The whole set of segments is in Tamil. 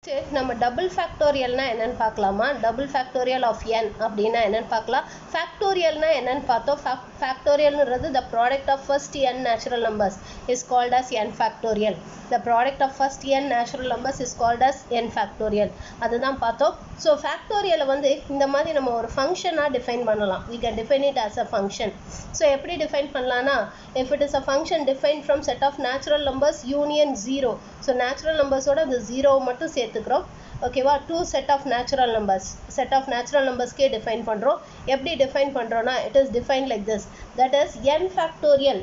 நம்ம டபுள் ஃபேக்டோரியல்னா என்னன்னு பார்க்கலாமா டபுள் ஃபேக்டோரியல் ஆஃப் என் அப்படின்னா என்னன்னு பார்க்கலாம் ஃபேக்டோரியல்னா என்னன்னு பார்த்தோம் ஃபேக்டோரியல்ன்றது the product of first n natural numbers is called as n factorial the product of first n natural numbers is called as n factorial அதுதான் பார்த்தோம் ஸோ ஃபேக்டோரியலை வந்து இந்த மாதிரி நம்ம ஒரு ஃபங்க்ஷனாக டிஃபைன் பண்ணலாம் we can define it as a function so எப்படி டிஃபைன் பண்ணலாம்னா if it is a function defined from set of natural numbers union zero so natural நம்பர்ஸோட அந்த ஜீரோவை மட்டும் சேர்த்துக்கிறோம் ஓகேவா to set of natural numbers set of natural நம்பர்ஸ்க்கே டிஃபைன் பண்ணுறோம் எப்படி டிஃபைன் பண்ணுறோன்னா it is define like this that is n factorial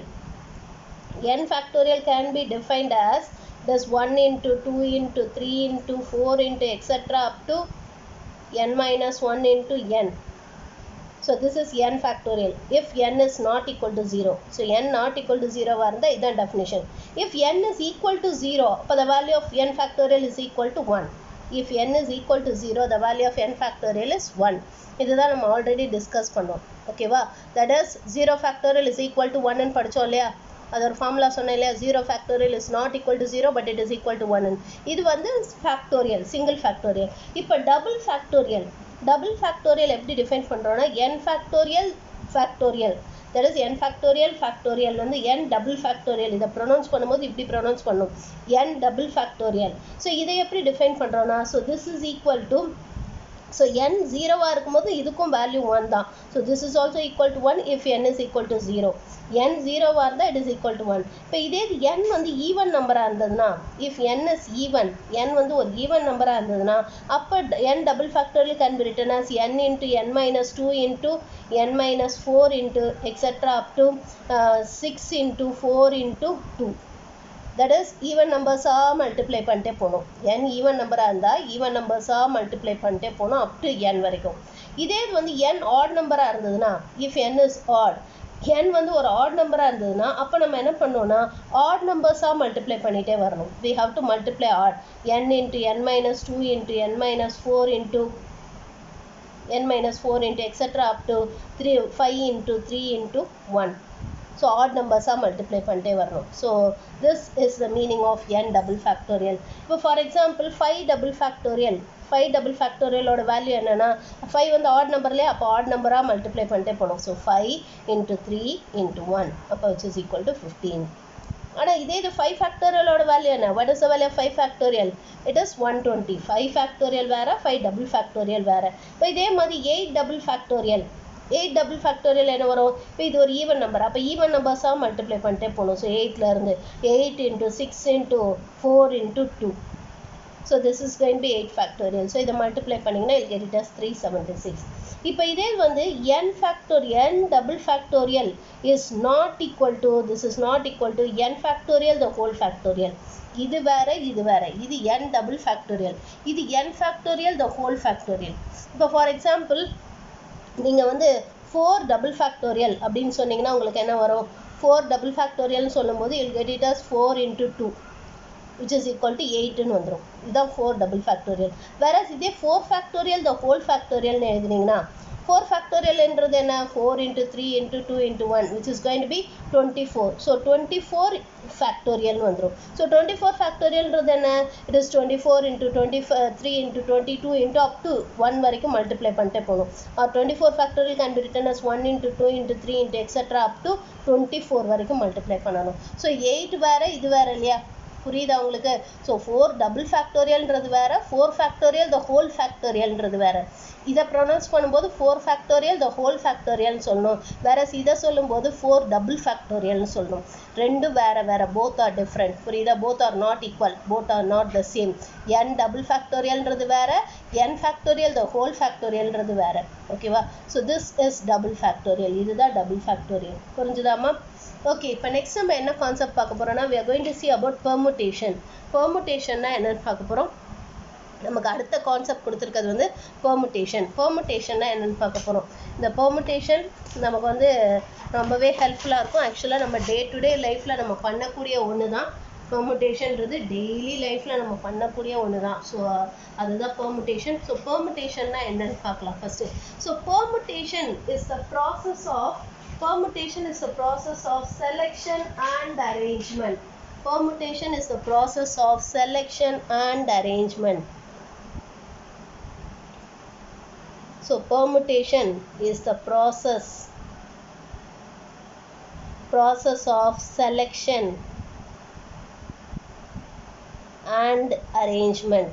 n factorial can be defined as this 1 into 2 into 3 into 4 into etc up to n minus 1 into n. So this is n factorial if n is not equal to 0. So n not equal to 0 varanda idan definition. If n is equal to 0, அப்ப the value of n factorial is equal to 1. If n is equal to 0, the value of n factorial is 1. இதுதான் நம்ம ஆல்ரெடி டிஸ்கஸ் பண்ணோம் ஓகேவா that is zero factorial is equal to ஒன்னு படித்தோம் இல்லையா அது ஒரு ஃபார்முலா சொன்னேன் இல்லையா zero factorial is not equal to zero but it is equal to one இது வந்து ஃபேக்டோரியல் சிங்கிள் ஃபேக்டோரியல் இப்போ டபுள் ஃபேக்டோரியல் டபுள் ஃபேக்டோரியல் எப்படி டிஃபைன் பண்ணுறோன்னா n factorial factorial that is n factorial factorial வந்து என் டபுள் ஃபேக்டோரியல் இதை ப்ரொனவுன்ஸ் பண்ணும்போது இப்படி ப்ரொனவுன்ஸ் பண்ணும் என் டபுள் ஃபேக்டோரியல் ஸோ இதை எப்படி டிஃபைன் பண்ணுறோன்னா so this is equal to so n ஜீரோவாக இருக்கும்போது இதுக்கும் வேல்யூ ஒன் தான் so this is also equal to one if n is equal to zero n ஜீரோவாக இருந்தால் it is equal to one இப்போ இதே என் வந்து ஈவன் நம்பராக இருந்ததுன்னா if n is even n வந்து ஒரு ஈவன் நம்பராக இருந்ததுன்னா அப்போ n double factorial can be written as n into N minus two into N minus four into extra up to six into four into two that is even நம்பர்ஸாக மல்டிப்ளை பண்ணிட்டே போகணும் என் ஈவன் நம்பராக இருந்தால் ஈவன் நம்பர்ஸாக மல்டிப்ளை பண்ணிட்டே போகணும் அப் டு என் வரைக்கும் இதே இது வந்து என் ஆட் நம்பராக இருந்ததுன்னா if n is odd n வந்து ஒரு ஆட் நம்பராக இருந்ததுன்னா அப்போ நம்ம என்ன பண்ணோம்னா ஆட் நம்பர்ஸாக மல்டிப்ளை பண்ணிகிட்டே வரணும் we have to multiply odd n into N minus two into N minus four into N minus four into extra up to three five into three into one so odd நம்பர்ஸாக மல்டிப்ளை பண்ணிட்டே வரணும் so this is the meaning of n double factorial இப்போ for example five double factorial five double ஃபேக்டோரியலோட வேல்யூ என்னென்னா ஃபைவ் வந்து ஆட் நம்பர்லேயே அப்போ ஆட் நம்பராக மல்டிப்ளை பண்ணிட்டே போகணும் so five into three into one அப்போ which is equal to fifteen ஆனால் இதே இது ஃபைவ் ஃபேக்டோரியலோட வேல்யூ என்ன what is the value of five factorial it is one twenty five factorial வேறு ஃபைவ் டபுள் ஃபேக்டோரியல் வேறு இப்போ இதே மாதிரி eight double factorial eight double factorial என்ன வரும் இப்போ இது ஒரு ஈவன் நம்பர் அப்போ ஈவன் நம்பர்ஸாக மல்டிப்ளை பண்ணிட்டே போகணும் ஸோ எயிட்லேருந்து eight into six into four into two so this is going B eight factorial so இதை மல்டிப்ளை பண்ணிங்கன்னா இது get it as three seventy six இப்போ இதே வந்து n factor n double factorial is not equal to this is not equal to n factorial the whole factorial இது வேற இது வேற இது என் டபுள் ஃபேக்டோரியல் இது n factorial the whole factorial இப்போ ஃபார் எக்ஸாம்பிள் நீங்கள் வந்து ஃபோர் டபுள் ஃபேக்டோரியல் அப்படின்னு சொன்னீங்கன்னா உங்களுக்கு என்ன வரும் ஃபோர் டபுள் ஃபேக்டோரியல்னு சொல்லும்போது I'll get it as four into two which is equal to எயிட்டுன்னு வந்துடும் இதுதான் ஃபோர் டபுள் ஃபேக்டோரியல் வேற இதே ஃபோர் ஃபேக்டோரியல் த ஹோல் ஃபேக்டோரியல்னு எழுதுனீங்கன்னா ஃபோர் ஃபேக்டோரியல்ன்றது என்ன four into three into two into one which is going to be twenty four so twenty four ஃபேக்டோரியல்னு வந்துடும் ஸோ டுவெண்ட்டி ஃபோர் ஃபேக்டோரியல்ன்றது என்ன it is twenty four into twenty three into twenty two into up to one வரைக்கும் மல்டிப்ளை பண்ணிட்டே போகணும் or twenty four factorial can be written as one into two into three into extra up to twenty four வரைக்கும் மல்டிப்ளை பண்ணணும் ஸோ எயிட் வேறு இது வேறு இல்லையா புரியுதா உங்களுக்கு ஸோ ஃபோர் டபுள் ஃபேக்டோரியல்ன்றது வேறு ஃபோர் ஃபேக்டோரியல் த ஹோல் ஃபேக்டோரியல்ன்றது வேறு இதை ப்ரொனவுன்ஸ் பண்ணும்போது ஃபோர் ஃபேக்டோரியல் த ஹோல் ஃபேக்டோரியல்னு சொல்லணும் வேற இதை சொல்லும்போது ஃபோர் டபுள் ஃபேக்டோரியல்னு சொல்லணும் ரெண்டும் வேற வேற போத் ஆர் டிஃப்ரெண்ட் புரியுதா both are not equal both are not the same n double ஃபேக்டோரியல்ன்றது வேற என் ஃபேக்டோரியல் த ஹோல் ஃபேக்டோரியல்ன்றது வேற ஓகேவா so this is double factorial இதுதான் டபுள் ஃபேக்டோரியல் புரிஞ்சுதாமா ஓகே இப்போ நெக்ஸ்ட் நம்ம என்ன கான்செப்ட் பார்க்க போறோம்னா we are going to see about permutation permutationனா என்னன்னு பார்க்க போறோம் நமக்கு அடுத்த கான்செப்ட் கொடுத்துருக்கிறது வந்து பெர்முட்டேஷன் பெர்முட்டேஷன்னா என்னென்னு பார்க்க போகிறோம் இந்த பெர்முட்டேஷன் நமக்கு வந்து ரொம்பவே ஹெல்ப்ஃபுல்லாக இருக்கும் ஆக்சுவலாக நம்ம டே டு டே லைஃப்பில் நம்ம பண்ணக்கூடிய ஒன்று தான் பெர்முட்டேஷன்றது டெய்லி லைஃப்பில் நம்ம பண்ணக்கூடிய ஒன்று தான் ஸோ அதுதான் பெர்முட்டேஷன் ஸோ பெர்முட்டேஷன்னா என்னன்னு பார்க்கலாம் first so permutation is the process of permutation is the process of selection and arrangement permutation is the process of selection and arrangement so permutation is the process process of selection and arrangement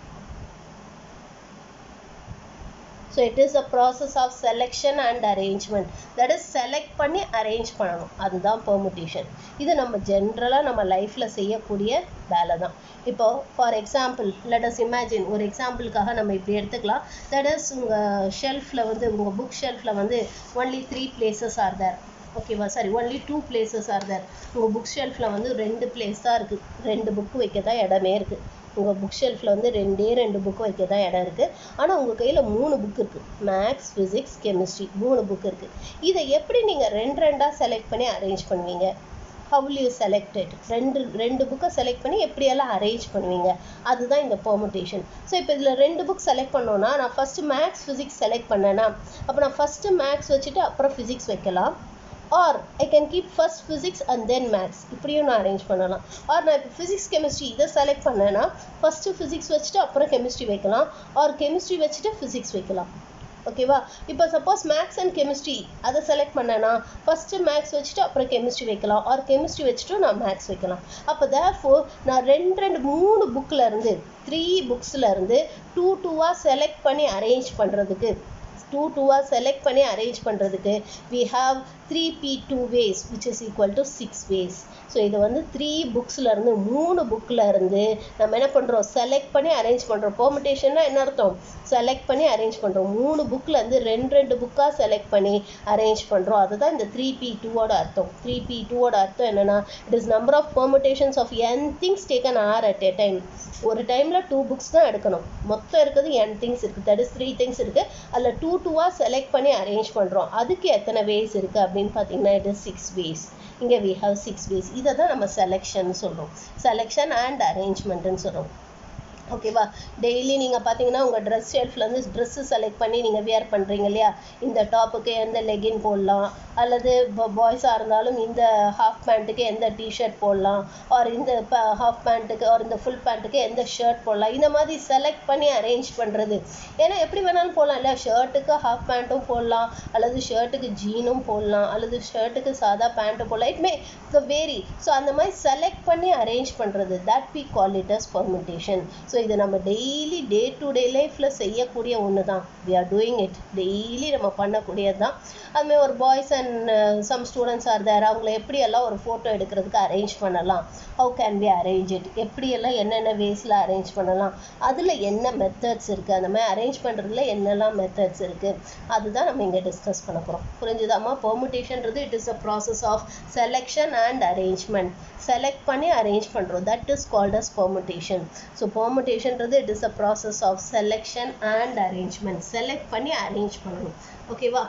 so it is a process of selection and arrangement that is select பண்ணி arrange பண்ணணும் அதுதான் permutation இது நம்ம ஜென்ரலாக நம்ம லைஃப்பில் செய்யக்கூடிய வேலை தான் இப்போ for example let us imagine ஒரு எக்ஸாம்பிளுக்காக நம்ம இப்படி எடுத்துக்கலாம் that is உங்கள் ஷெல்ஃபில் வந்து உங்கள் புக் ஷெல்ஃபில் வந்து only three places are there ஓகேவா sorry only two places are there உங்கள் புக் ஷெல்ஃபில் வந்து ரெண்டு பிளேஸ் தான் இருக்குது ரெண்டு புக்கு வைக்க தான் இடமே இருக்குது உங்கள் புக் ஷெல்ஃபில் வந்து ரெண்டே ரெண்டு புக்கு வைக்க தான் இடம் இருக்குது ஆனால் உங்கள் கையில் மூணு புக் இருக்குது மேக்ஸ் ஃபிசிக்ஸ் கெமிஸ்ட்ரி மூணு புக் இருக்குது இதை எப்படி நீங்கள் ரெண்டு ரெண்டாக செலக்ட் பண்ணி அரேஞ்ச் பண்ணுவீங்க how will you select it ரெண்டு ரெண்டு புக்கை செலக்ட் பண்ணி எப்படியெல்லாம் அரேஞ்ச் பண்ணுவீங்க அதுதான் இந்த பெர்முட்டேஷன் ஸோ இப்போ இதில் ரெண்டு புக் செலக்ட் பண்ணோன்னா நான் ஃபஸ்ட்டு மேக்ஸ் ஃபிசிக்ஸ் செலக்ட் பண்ணேன்னா அப்போ நான் ஃபஸ்ட்டு மேக்ஸ் வச்சுட்டு அப்புறம் ஃபிசிக்ஸ் வைக்கலாம் or I can keep first physics and then maths இப்படியும் நான் அரேஞ்ச் பண்ணலாம் ஆர் நான் இப்போ ஃபிசிக்ஸ் கெமிஸ்ட்ரி இதை செலக்ட் பண்ணேன்னா ஃபஸ்ட்டு ஃபிசிக்ஸ் வச்சுட்டு அப்புறம் கெமிஸ்ட்ரி வைக்கலாம் ஆர் கெமிஸ்ட்ரி வச்சுட்டு ஃபிசிக்ஸ் வைக்கலாம் ஓகேவா இப்போ சப்போஸ் மேக்ஸ் அண்ட் கெமிஸ்ட்ரி அதை செலக்ட் பண்ணேன்னா ஃபஸ்ட்டு மேக்ஸ் வச்சுட்டு அப்புறம் கெமிஸ்ட்ரி வைக்கலாம் ஆர் கெமிஸ்ட்ரி வச்சுட்டு நான் மேக்ஸ் வைக்கலாம் அப்போ தேர்ஃபோர் நான் ரெண்டு ரெண்டு மூணு புக்கில் இருந்து த்ரீ புக்ஸில் இருந்து டூ டூவாக செலக்ட் பண்ணி அரேஞ்ச் பண்ணுறதுக்கு டூ டூவாக செலக்ட் பண்ணி அரேஞ்ச் பண்ணுறதுக்கு we have three P two ways which is equal to six ways so இது வந்து த்ரீ புக்ஸில் இருந்து மூணு புக்கில் இருந்து நம்ம என்ன பண்ணுறோம் செலக்ட் பண்ணி அரேஞ்ச் பண்ணுறோம் பெர்முட்டேஷன்னா என்ன அர்த்தம் செலக்ட் பண்ணி அரேஞ்ச் பண்ணுறோம் மூணு புக்கில் இருந்து ரெண்டு ரெண்டு புக்காக செலக்ட் பண்ணி அரேஞ்ச் பண்ணுறோம் அதுதான் இந்த த்ரீ பி டூவோட அர்த்தம் த்ரீ பி டூவோட அர்த்தம் என்னென்னா it is number of permutations of n things taken r at a time ஒரு டைமில் டூ புக்ஸ் தான் எடுக்கணும் மொத்தம் இருக்கிறது என் திங்ஸ் இருக்குது தட் இஸ் த்ரீ திங்ஸ் இருக்குது அதில் டூ டூவாக செலக்ட் பண்ணி அரேஞ்ச் பண்ணுறோம் அதுக்கு எத்தனை வேஸ் இருக்குது அப்படின்னு பார்த்தீங்கன்னா இட் இஸ் சிக்ஸ் வேஸ் இங்கே வி ஹவ் சிக்ஸ் வேஸ் இதை தான் நம்ம செலெக்ஷன் சொல்கிறோம் செலெக்ஷன் அண்ட் அரேஞ்ச்மெண்ட்டுன்னு சொல்கிறோம் ஓகேவா டெய்லி நீங்கள் பார்த்தீங்கன்னா உங்கள் ட்ரெஸ் ஷெல்ஃபில் வந்து ட்ரெஸ்ஸு செலக்ட் பண்ணி நீங்கள் வியர் பண்ணுறீங்க இல்லையா இந்த டாப்புக்கு எந்த லெகின் போடலாம் அல்லது இப்போ பாய்ஸாக இருந்தாலும் இந்த ஹாஃப் பேண்ட்டுக்கு எந்த டிஷர்ட் போடலாம் ஆர் இந்த ஹாஃப் பேண்ட்டுக்கு ஆர் இந்த ஃபுல் பேண்ட்டுக்கு எந்த ஷர்ட் போடலாம் இந்த மாதிரி செலக்ட் பண்ணி அரேஞ்ச் பண்ணுறது ஏன்னா எப்படி வேணாலும் போடலாம் இல்லை ஷர்ட்டுக்கு ஹாஃப் பேண்ட்டும் போடலாம் அல்லது ஷர்ட்டுக்கு ஜீனும் போடலாம் அல்லது ஷர்ட்டுக்கு சாதா பேண்ட்டும் போடலாம் it may the vary so அந்த மாதிரி செலக்ட் பண்ணி அரேஞ்ச் பண்ணுறது that we call it as permutation so இது நம்ம டெய்லி டே டு டே லைஃப்பில் செய்யக்கூடிய ஒன்று தான் we are doing it daily நம்ம பண்ணக்கூடியது தான் அதுமாதிரி ஒரு boys and some students are there அவங்கள எப்படியெல்லாம் ஒரு ஃபோட்டோ எடுக்கிறதுக்கு அரேஞ்ச் பண்ணலாம் how can we arrange it எப்படியெல்லாம் என்னென்ன வேஸில் அரேஞ்ச் பண்ணலாம் அதில் என்ன மெத்தட்ஸ் இருக்குது அந்த மாதிரி அரேஞ்ச் பண்ணுறதுல என்னெல்லாம் மெத்தட்ஸ் இருக்குது அதுதான் நம்ம இங்கே டிஸ்கஸ் பண்ண போகிறோம் புரிஞ்சுதாம்மா பெர்முட்டேஷன்றது it is a process of selection and arrangement select பண்ணி அரேஞ்ச் பண்ணுறோம் that is called as permutation so பெர்முட்டேஷன்றது it is a process of selection and arrangement select பண்ணி அரேஞ்ச் பண்ணணும் ஓகேவா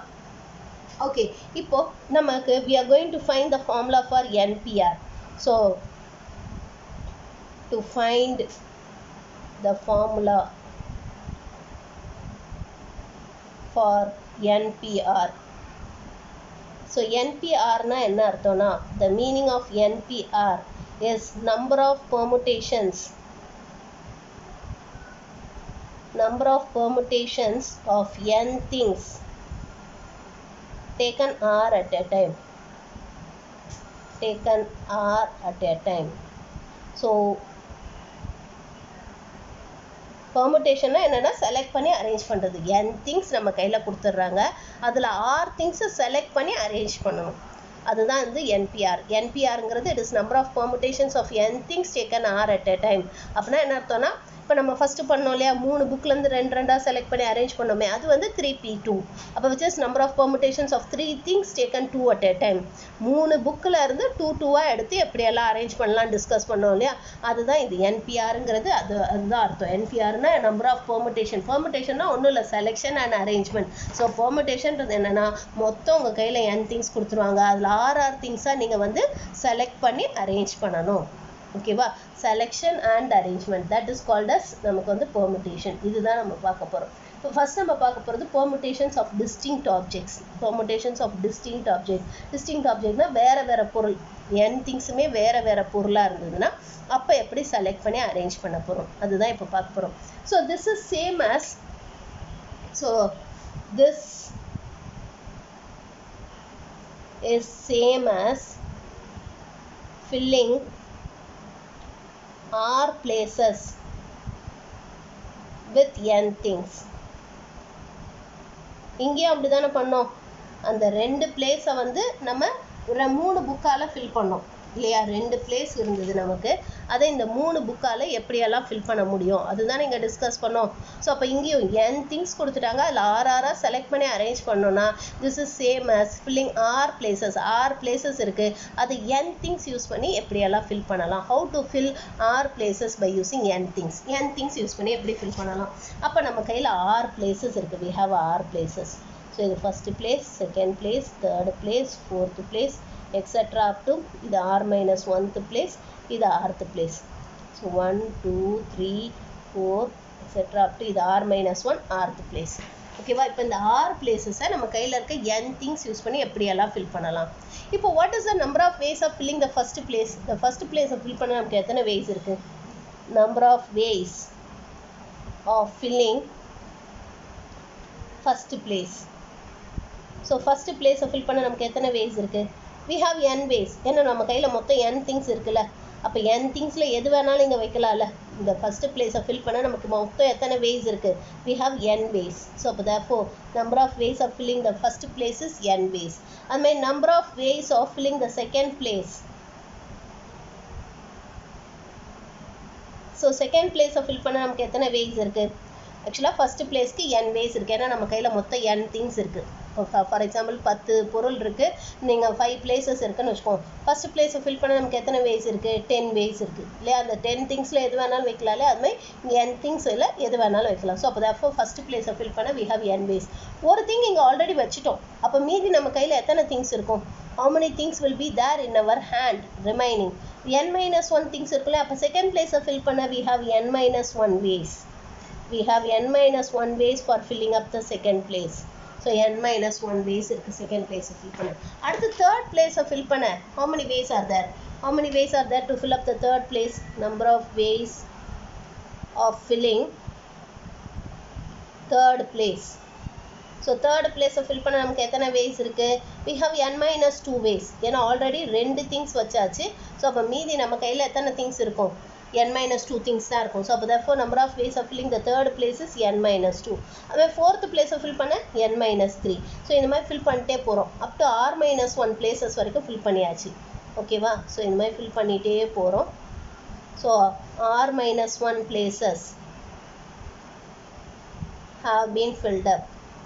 ஓகே இப்போ நமக்கு we are going to find the formula for n P r so to find the formula for n P r so என்பிஆர்னா என்ன அர்த்தம்னா the meaning of n P r is number of permutations number of permutations of n things taken r at a time taken r at a time so பெர்முட்டேஷன்னா என்னென்னா செலக்ட் பண்ணி அரேஞ்ச் பண்ணுறது என் திங்ஸ் நம்ம கையில் கொடுத்துட்றாங்க அதில் ஆர் திங்ஸை செலக்ட் பண்ணி அரேஞ்ச் பண்ணணும் அதுதான் வந்து என்பிஆர் என்பிஆருங்கிறது it is number of permutations of n things taken r at a time அப்படின்னா என்ன அர்த்தம்னா இப்போ நம்ம ஃபஸ்ட்டு பண்ணோம் இல்லையா மூணு புக்லேருந்து ரெண்டு ரெண்டாக செலக்ட் பண்ணி அரேஞ்ச் பண்ணோமே அது வந்து த்ரீ பி டூ அப்போ which is number of permutations of three things taken two at a time மூணு புக்கில் இருந்து டூ டூவாக எடுத்து எப்படியெல்லாம் அரேஞ்ச் பண்ணலாம் டிஸ்கஸ் பண்ணோம் இல்லையா அதுதான் இது என்பிஆருங்கிறது அது அதுதான் அர்த்தம் என்பிஆர்னா நம்பர் ஆஃப் பெர்முட்டேஷன் பெர்முட்டேஷன்னா ஒன்றும் இல்லை செலெக்ஷன் அண்ட் அரேஞ்ச்மெண்ட் ஸோ பெர்முட்டேஷன்றது என்னென்னா மொத்தம் உங்கள் கையில் என் திங்ஸ் கொடுத்துருவாங்க அதில் ஆர் ஆர் திங்ஸாக நீங்கள் வந்து செலக்ட் பண்ணி அரேஞ்ச் பண்ணணும் ஓகேவா selection and arrangement that is called as நமக்கு வந்து பெர்முட்டேஷன் இதுதான் நம்ம பார்க்க போகிறோம் இப்போ ஃபஸ்ட் நம்ம பார்க்க போகிறது permutations of distinct objects permutations of distinct object distinct ஆப்ஜெக்ட்னா வேறு வேறு பொருள் என் திங்ஸுமே வேறு வேறு பொருளாக இருந்ததுன்னா அப்போ எப்படி செலக்ட் பண்ணி அரேஞ்ச் பண்ண போகிறோம் அதுதான் இப்போ பார்க்க போகிறோம் so this is same as so this is same as filling r places with n things இங்கேயும் அப்படி தானே பண்ணோம் அந்த ரெண்டு பிளேஸை வந்து நம்ம ஒரு மூணு புக்கால் ஃபில் பண்ணோம் இல்லையா ரெண்டு பிளேஸ் இருந்தது நமக்கு அதை இந்த மூணு புக்கால் எப்படியெல்லாம் ஃபில் பண்ண முடியும் அதுதான் இங்கே டிஸ்கஸ் பண்ணோம் ஸோ அப்போ இங்கேயும் என் திங்ஸ் கொடுத்துட்டாங்க அதில் ஆர் ஆராக செலக்ட் பண்ணி அரேஞ்ச் பண்ணோன்னா this is same as filling r places r places இருக்குது அது என் திங்ஸ் யூஸ் பண்ணி எப்படியெல்லாம் ஃபில் பண்ணலாம் how to fill r places by using n things n things use பண்ணி எப்படி ஃபில் பண்ணலாம் அப்போ நம்ம கையில் ஆர் பிளேசஸ் இருக்குது we have r places so இது first place second place third place fourth place etcetera up to இது ஆர் மைனஸ் ஒன்த்து பிளேஸ் இது rth place so one two three four etcetera up to இது r minus one rth place ஓகேவா இப்போ இந்த ஆர் பிளேசஸை நம்ம கையில் இருக்க என் திங்ஸ் யூஸ் பண்ணி எப்படியெல்லாம் ஃபில் பண்ணலாம் இப்போ what is the number of ways of filling the first place the first பிளேஸை ஃபில் பண்ண நமக்கு எத்தனை வேஸ் இருக்குது number of ways of filling first place so first பிளேஸை ஃபில் பண்ண நமக்கு எத்தனை வேஸ் இருக்குது வி ஹாவ் என் வேஸ் ஏன்னா நம்ம கையில் மொத்தம் என் திங்ஸ் இருக்குல்ல அப்போ என் திங்ஸில் எது வேணாலும் இங்கே வைக்கலாம்ல இந்த ஃபஸ்ட்டு பிளேஸை ஃபில் பண்ண நமக்கு மொத்தம் எத்தனை வேஸ் இருக்குது we have n ways so அப்போ therefore number of ways of filling the first place is n ways அதுமாதிரி number of ways of filling the second place so second பிளேஸை ஃபில் பண்ண நமக்கு எத்தனை வேஸ் இருக்குது ஆக்சுவலாக ஃபஸ்ட்டு பிளேஸ்க்கு என் வேஸ் இருக்குது ஏன்னா நம்ம கையில் மொத்தம் என் திங்ஸ் இருக்குது ஃபார் எக்ஸாம்பிள் பத்து பொருள் இருக்குது நீங்கள் ஃபைவ் பிளேசஸ் இருக்குன்னு வச்சுக்கோங்க ஃபஸ்ட் பிளேஸை ஃபில் பண்ண நமக்கு எத்தனை வேஸ் இருக்குது டென் வேஸ் இருக்குது இல்லையா அந்த டென் திங்ஸில் எது வேணாலும் வைக்கலாம்ல அதுமாதிரி என் திங்ஸில் எது வேணாலும் வைக்கலாம் ஸோ அப்போ தப்போ ஃபஸ்ட்டு பிளேஸை ஃபில் பண்ண வி ஹவ் என் வேஸ் ஒரு திங் இங்கே ஆல்ரெடி வச்சுட்டோம் அப்போ மீதி நம்ம கையில் எத்தனை திங்ஸ் இருக்கும் how many things will be there in our hand remaining n minus 1 things இருக்குல்ல அப்போ செகண்ட் பிளேஸை ஃபில் பண்ண we have n minus 1 ways we have n minus 1 ways for filling up the second place so n minus 1 ways இருக்குது செகண்ட் பிளேஸை ஃபில் பண்ண அடுத்து தேர்ட் பிளேஸை ஃபில் பண்ண how many ways are there how many ways are there to fill up the third place number of ways of filling third place so third பிளேஸை ஃபில் பண்ண நமக்கு எத்தனை வேஸ் இருக்குது we have n minus two ways ஏன்னா ஆல்ரெடி ரெண்டு திங்ஸ் வச்சாச்சு ஸோ அப்போ மீதி நம்ம கையில் எத்தனை திங்ஸ் இருக்கும் என் மைனஸ் டூ திங்ஸ் தான் இருக்கும் ஸோ அப்போ therefore number of ways of filling the third place is N minus two அதுமாதிரி ஃபோர்த் பிளேஸை ஃபில் பண்ண என் மைனஸ் த்ரீ ஸோ இந்த மாதிரி ஃபில் பண்ணிட்டே போகிறோம் up to r minus one places வரைக்கும் ஃபில் பண்ணியாச்சு ஓகேவா ஸோ இந்த மாதிரி ஃபில் பண்ணிகிட்டே போகிறோம் so r minus one places have been filled up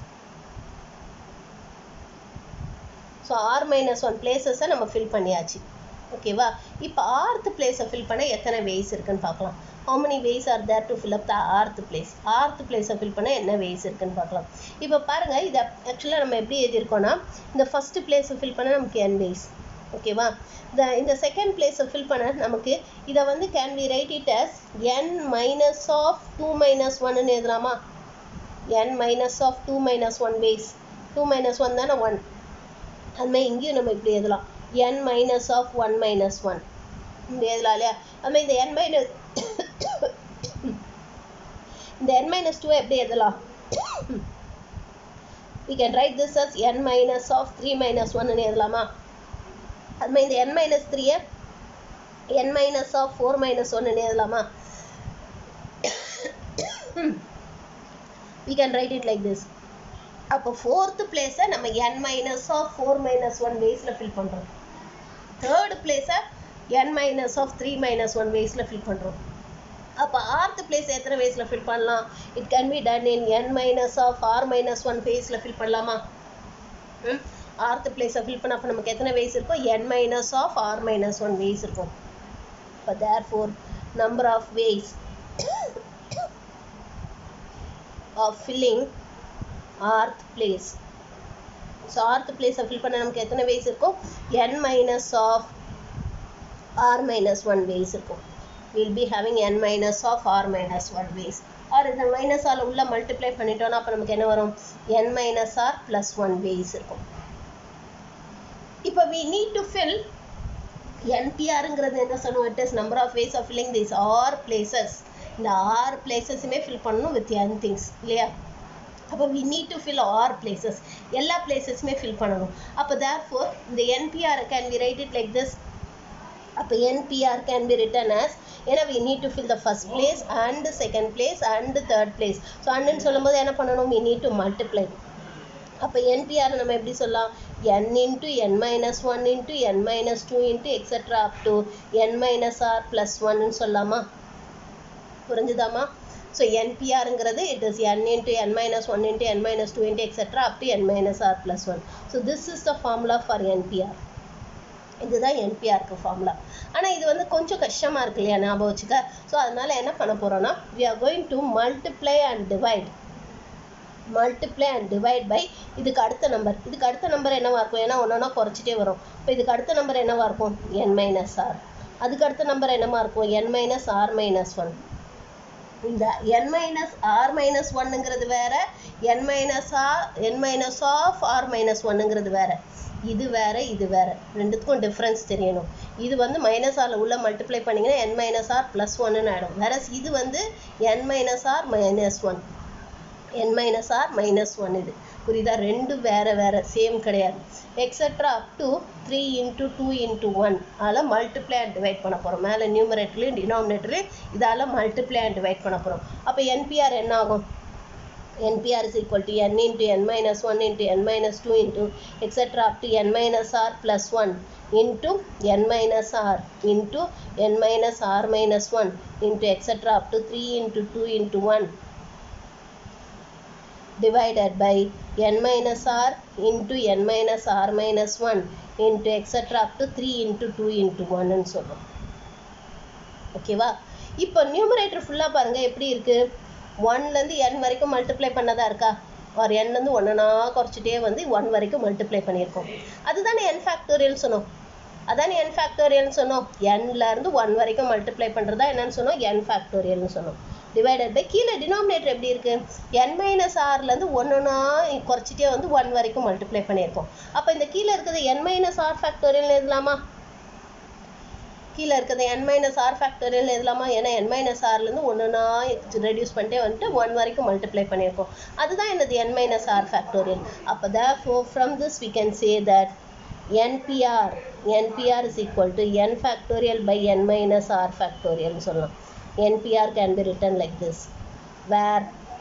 so r minus one பிளேசஸை நம்ம ஃபில் பண்ணியாச்சு ஓகேவா இப்போ ஆர்த் பிளேஸை ஃபில் பண்ண எத்தனை வேஸ் இருக்குன்னு பார்க்கலாம் how many ways are there to fill up the rth place rth பிளேஸை ஃபில் பண்ண என்ன வேஸ் இருக்குன்னு பார்க்கலாம் இப்போ பாருங்கள் இதை ஆக்சுவலாக நம்ம எப்படி எழுதியிருக்கோம்னா இந்த ஃபஸ்ட்டு பிளேஸை ஃபில் பண்ண நமக்கு என் வேஸ் ஓகேவா இந்த இந்த செகண்ட் பிளேஸை ஃபில் பண்ண நமக்கு இதை வந்து can we write it as n minus of two minus ஒன்னு எழுதலாமா n minus of two minus one ways two minus one தானே ஒன் அதுமாதிரி இங்கேயும் நம்ம இப்படி எழுதலாம் n minus of one minus one இப்படி எழுதலாம் இல்லையா அதுமாதிரி இந்த n மைனஸ் இந்த n மைனஸ் டூவை எப்படி எழுதலாம் we can write this as n minus of three minus ஒன்னு எழுதலாமா அதுமாதிரி இந்த n மைனஸ் த்ரீயை n minus of four minus ஒன்னு எழுதலாமா we can write it like this அப்போ ஃபோர்த்து பிளேஸை நம்ம n minus of four minus one வேஸில் ஃபில் பண்ணுறோம் third place n minus of three minus one வேஸில் ஃபில் பண்ணுறோம் அப்போ ஆர்த்து பிளேஸ் எத்தனை வேஸில் ஃபில் பண்ணலாம் it can be done in n minus of r minus one ஃபேஸில் ஃபில் பண்ணலாமா ம் ஆர்த்து பிளேஸை ஃபில் பண்ண அப்போ நமக்கு எத்தனை வேஸ் இருக்கும் n minus of r minus one ways இருக்கும் இப்போ therefore number of ways of filling rth place so rth பிளேஸை ஃபில் பண்ண நமக்கு எத்தனை வேஸ் இருக்கும் n minus of r minus one ways இருக்கும் will be having n minus of r minus one ways r இந்த மைனஸ் ஆல் உள்ள மல்டிப்ளை பண்ணிட்டோம்னா அப்போ நமக்கு என்ன வரும் n minus r plus one ways இருக்கும் இப்போ வி நீட் டு ஃபில் என்பிஆருங்கிறது என்ன சொன்னோம் it is number of ways of filling this r places இந்த ஆறு பிளேசஸுமே ஃபில் பண்ணணும் வித் என் திங்ஸ் இல்லையா அப்போ we need to fill all places எல்லா பிளேசஸுமே ஃபில் பண்ணணும் அப்போ therefore இந்த NPR can we write it like this அப்போ NPR can be written as ஏன்னா we need to fill the first place and the second place and the third place so அண்டுன்னு சொல்லும்போது என்ன பண்ணணும் we need to multiply அப்போ NPR நம்ம எப்படி சொல்லலாம் n into n minus 1 into n minus 2 into etc up to n minus r plus 1 ன்னு சொல்லலாமா புரிஞ்சுதாமா ஸோ என்பிஆருங்கிறது it is n into n minus 1 into n minus 2 into etc up to n minus r plus 1 so this is the formula for NPR இதுதான் என்பிஆருக்கு ஃபார்முலா ஆனால் இது வந்து கொஞ்சம் கஷ்டமாக இருக்கு இல்லையா ஞாபகம் வச்சுக்க ஸோ அதனால என்ன பண்ண போகிறோன்னா we are going to multiply and divide multiply and divide by இதுக்கு அடுத்த நம்பர் இதுக்கு அடுத்த நம்பர் என்னவா இருக்கும் ஏன்னா ஒன்றா குறைச்சிட்டே வரும் இப்போ இதுக்கு அடுத்த நம்பர் என்னவா இருக்கும் என் மைனஸ் ஆர் அதுக்கு அடுத்த நம்பர் என்னவா இருக்கும் n minus r minus one இந்த என் மைனஸ் ஆர் மைனஸ் ஒன்னுங்கிறது வேற n minus r n minus of r minus ஒன்னுங்கிறது வேற இது வேற இது வேற ரெண்டுத்துக்கும் டிஃப்ரென்ஸ் தெரியணும் இது வந்து மைனஸ் ஆரில் உள்ள மல்டிப்ளை பண்ணிங்கன்னா என் மைனஸ் ஆர் ப்ளஸ் ஒன்னு ஆகிடும் வேற இது வந்து என் minus r minus one n minus r minus one இது புரியுதா ரெண்டு வேற வேற சேம் கிடையாது etcetera up to three into two into one அதில் மல்டிப்ளை அண்ட் டிவைட் பண்ண போகிறோம் மேலே நியூமரேட்டர்லையும் டினாமினேட்டர்லையும் இதால் மல்டிப்ளை அண்ட் டிவைட் பண்ண போகிறோம் அப்போ என்பிஆர் என்ன ஆகும் NPR is equal to n into n minus 1 into n minus 2 into etc up to n minus r plus 1 into n minus r into n minus r minus 1 into etc up to 3 into 2 into 1 divided by n minus r into n minus r minus 1 into etc up to 3 into 2 into 1 ன்னு சொல்லும் ஓகேவா இப்போ நியூமரேட்டர் ஃபுல்லாக பாருங்க எப்படி இருக்கு ஒன்லேருந்து n வரைக்கும் மல்டிப்ளை பண்ணதா இருக்கா ஒரு என்லேருந்து ஒன்றுனா குறைச்சிட்டே வந்து ஒன் வரைக்கும் மல்டிப்ளை பண்ணியிருக்கோம் அதுதானே n ஃபேக்டோரியல் சொன்னோம் அதானே n ஃபேக்டோரியல்னு சொன்னோம் n-ல இருந்து ஒன் வரைக்கும் மல்டிப்ளை பண்ணுறதா என்னன்னு சொன்னோம் n ஃபேக்டோரியல்னு சொன்னோம் டிவைடட் பை கீழே டினாமினேட்டர் எப்படி இருக்கு n மைனஸ் ஆர்லேருந்து ஒன்றுனா குறைச்சிட்டே வந்து ஒன் வரைக்கும் மல்டிப்ளை பண்ணியிருக்கோம் அப்போ இந்த கீழே இருக்கிறது n மைனஸ் ஆர் ஃபேக்டோரியல் எழுதலாமா கீழே இருக்கிறது n மைனஸ் ஆர் ஃபேக்டோரியல் எழுதலாமா ஏன்னா n மைனஸ் ஆர்லேருந்து ஒன்றுனா ரெடியூஸ் பண்ணிட்டே வந்துட்டு ஒன் வரைக்கும் மல்டிப்ளை பண்ணியிருக்கோம் அதுதான் என்னது n மைனஸ் ஆர் ஃபேக்டோரியல் அப்போ therefore from this we can say that NPR NPR is equal to n factorial by n minus r factorial னு சொல்லலாம் NPR can be written like this where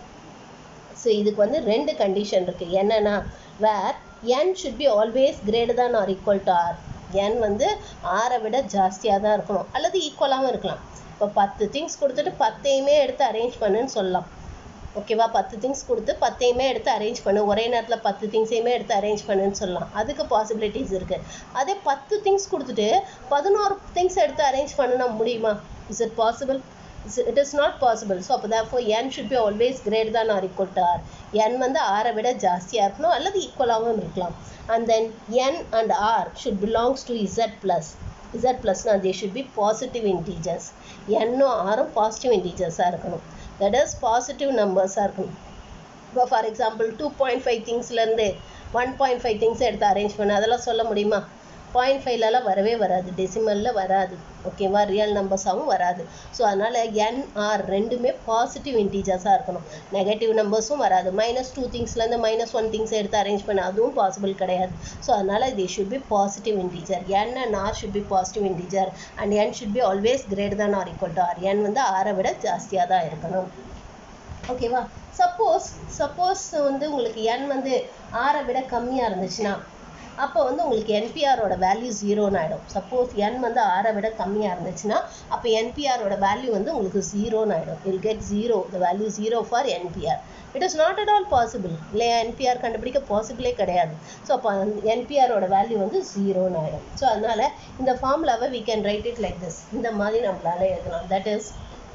so இதுக்கு வந்து ரெண்டு கண்டிஷன் இருக்கு என்னன்னா வேர் n should be always greater than or equal to r n வந்து ஆரை விட ஜாஸ்தியாக தான் இருக்கணும் அல்லது ஈக்குவலாகவும் இருக்கலாம் இப்போ பத்து திங்ஸ் கொடுத்துட்டு பத்தையுமே எடுத்து அரேஞ்ச் பண்ணுன்னு சொல்லலாம் ஓகேவா பத்து திங்ஸ் கொடுத்து பத்தையுமே எடுத்து அரேஞ்ச் பண்ணு ஒரே நேரத்தில் பத்து திங்ஸையுமே எடுத்து அரேஞ்ச் பண்ணுன்னு சொல்லலாம் அதுக்கு பாசிபிலிட்டிஸ் இருக்கு அதே பத்து திங்ஸ் கொடுத்துட்டு பதினோரு திங்ஸ் எடுத்து அரேஞ்ச் பண்ணுனா முடியுமா is it possible it is not possible so அப்போ therefore n should be always great than r equal to r n வந்து ஆரை விட ஜாஸ்தியாக இருக்கணும் அல்லது ஈக்குவலாகவும் இருக்கலாம் and then n and r should belongs to Z plus Z ப்ளஸ்னால் they should be positive integers என்னும் ஆரும் பாசிட்டிவ் இன்டீஜர்ஸாக இருக்கணும் தட் இஸ் பாசிட்டிவ் நம்பர்ஸாக இருக்கணும் இப்போ for example two point five திங்ஸ்லேருந்து ஒன் பாயிண்ட் ஃபைவ் திங்ஸ் எடுத்து அரேஞ்ச் பண்ண அதெல்லாம் சொல்ல முடியுமா பாயிண்ட் ஃபைவ்லலாம் வரவே வராது டெசிமலில் வராது ஓகேவா ரியல் நம்பர்ஸாகவும் வராது ஸோ அதனால் என் ஆர் ரெண்டுமே பாசிட்டிவ் இன்டீஜர்ஸாக இருக்கணும் நெகட்டிவ் நம்பர்ஸும் வராது மைனஸ் டூ திங்ஸ்லேருந்து மைனஸ் ஒன் திங்ஸ் எடுத்து அரேஞ்ச் பண்ண அதுவும் பாசிபிள் கிடையாது ஸோ அதனால் they should be positive integer n and r should be positive integer and n should be always greater than r equal to r n வந்து ஆரை விட ஜாஸ்தியாக தான் இருக்கணும் ஓகேவா சப்போஸ் சப்போஸ் வந்து உங்களுக்கு என் வந்து ஆரை விட கம்மியாக இருந்துச்சுன்னா அப்போ வந்து உங்களுக்கு என்பிஆரோட வேல்யூ ஜீரோன்னு ஆகிடும் சப்போஸ் என் வந்து ஆரை விட கம்மியாக இருந்துச்சுன்னா அப்போ என்பிஆரோட வேல்யூ வந்து உங்களுக்கு ஜீரோன்னு ஆகிடும் will get zero the value zero for NPR it is not at all possible இல்லையா என்பிஆர் கண்டுபிடிக்க பாசிபிளே கிடையாது ஸோ அப்போ என்பிஆரோட வேல்யூ வந்து ஜீரோன்னு ஆகிடும் ஸோ அதனால் இந்த ஃபார்முலாவை we can write it like this இந்த மாதிரி நம்மளால எழுதலாம் that is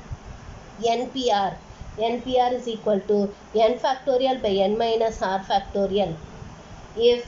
NPR NPR is equal to n factorial by n minus r factorial if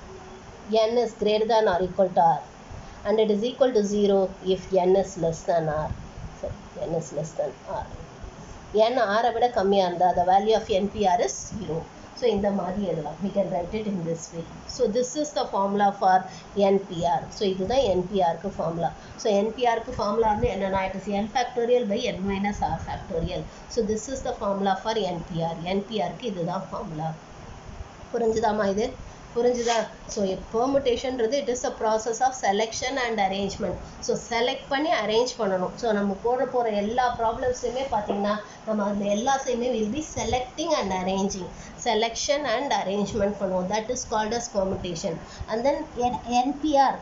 n is greater than or equal to r and it is equal to 0 if n is less than r so n is less than r n r விட கம்மியாக இருந்தால் the value of NPR is 0 so இந்த மாதிரி எழுதலாம் we can write it in this way so this is the formula for NPR so இதுதான் NPRக்கு formula ஸோ NPRக்கு formula வந்து என்னன்னா it is n factorial by n minus r factorial so this is the formula for NPR NPRக்கு இதுதான் formula புரிஞ்சுதாம்மா இது புரிஞ்சுதா ஸோ பெர்முட்டேஷன்றது it is a process of selection and arrangement so select பண்ணி அரேஞ்ச் பண்ணணும் ஸோ நம்ம போட போகிற எல்லா ப்ராப்ளம்ஸையுமே பார்த்தீங்கன்னா நம்ம அதில் எல்லாத்தையுமே will be selecting and arranging selection and arrangement பண்ணுவோம் that is called as permutation and then NPR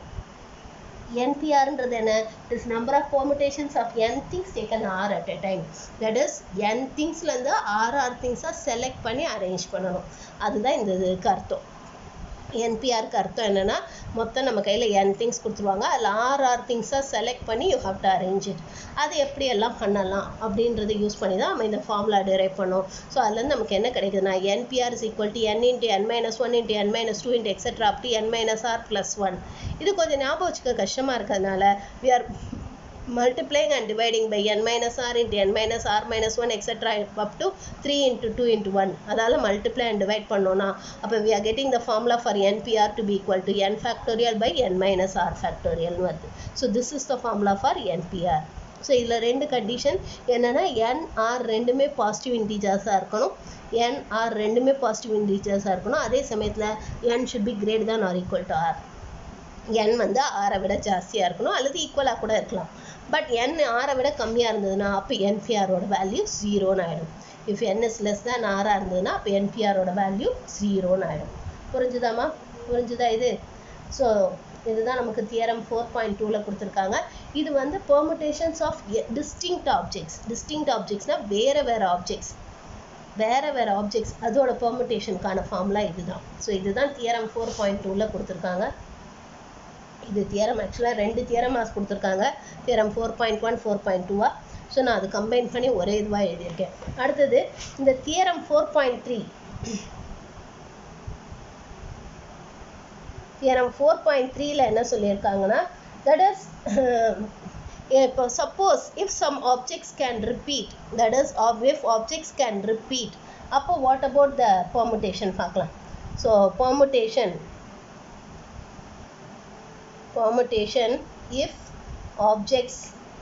NPRன்றது என்ன இஸ் நம்பர் ஆஃப் permutations ஆஃப் n things taken r at a time that is n thingsலேருந்து r r திங்ஸாக செலக்ட் பண்ணி அரேஞ்ச் பண்ணணும் அதுதான் இந்த இதுக்கு அர்த்தம் என்பிஆருக்கு அர்த்தம் என்னென்னா மொத்தம் நம்ம கையில் என் திங்ஸ் கொடுத்துருவாங்க அதில் ஆர் ஆர் திங்ஸாக செலக்ட் பண்ணி you have to arrange it அது எப்படியெல்லாம் பண்ணலாம் அப்படின்றத யூஸ் பண்ணி தான் நம்ம இந்த ஃபார்முலா டிரைவ் பண்ணோம் ஸோ அதுலேருந்து நமக்கு என்ன கிடைக்குதுன்னா NPR is equal to n into N minus one into N minus two into etcetera up to n minus r plus one இது கொஞ்சம் ஞாபகம் வச்சுக்க கஷ்டமாக இருக்கிறதுனால we are multiplying and dividing by n minus r into n minus r minus 1 etc up to 3 into 2 into 1 அதால multiply and divide பண்ணோம்னா அப்போ we are getting the formula for npr to be equal to n factorial by n minus r factorial வருது so this is the formula for npr so இதில் ரெண்டு கண்டிஷன் என்னென்னா என் ஆர் ரெண்டுமே பாசிட்டிவ் இன்டீஜர்ஸாக இருக்கணும் என் ஆர் ரெண்டுமே பாசிட்டிவ் இன்டீஜர்ஸாக இருக்கணும் அதே சமயத்தில் n should be great than r equal to r n வந்து ஆரை விட ஜாஸ்தியாக இருக்கணும் அல்லது ஈக்குவலாக கூட இருக்கலாம் பட் என் ஆரை விட கம்மியாக இருந்ததுன்னா அப்போ என்பிஆரோட வேல்யூ ஜீரோன்னு ஆகிடும் இஃப் என் இஸ் லெஸ் தான் ஆறாக இருந்ததுன்னா அப்போ என்பிஆரோட வேல்யூ ஜீரோன்னு ஆகிடும் புரிஞ்சுதாம்மா புரிஞ்சுதா இது ஸோ இதுதான் நமக்கு தியரம் ஃபோர் பாயிண்ட் டூவில் கொடுத்துருக்காங்க இது வந்து permutations of distinct objects distinct ஆப்ஜெக்ட்ஸ்னால் வேறு வேறு ஆப்ஜெக்ட்ஸ் வேறு வேறு ஆப்ஜெக்ட்ஸ் அதோட பெர்முடேஷனுக்கான ஃபார்முலா இதுதான் ஸோ இதுதான் தியரம் ஃபோர் பாயிண்ட் டூவில் கொடுத்துருக்காங்க இது தியரம் ஆக்சுவலாக ரெண்டு தியரம் மாஸ் கொடுத்துருக்காங்க theorem four point one four point டூவா ஸோ நான் அது கம்பைன் பண்ணி ஒரே இதுவாக எழுதியிருக்கேன் அடுத்தது இந்த theorem four point three theorem four point த்ரீல என்ன சொல்லியிருக்காங்கன்னா தட் இஸ் இப்போ suppose if some objects can repeat that is if objects can repeat அப்போ வாட் அபவுட் த பெர்முட்டேஷன் பார்க்கலாம் so permutation permutation if objects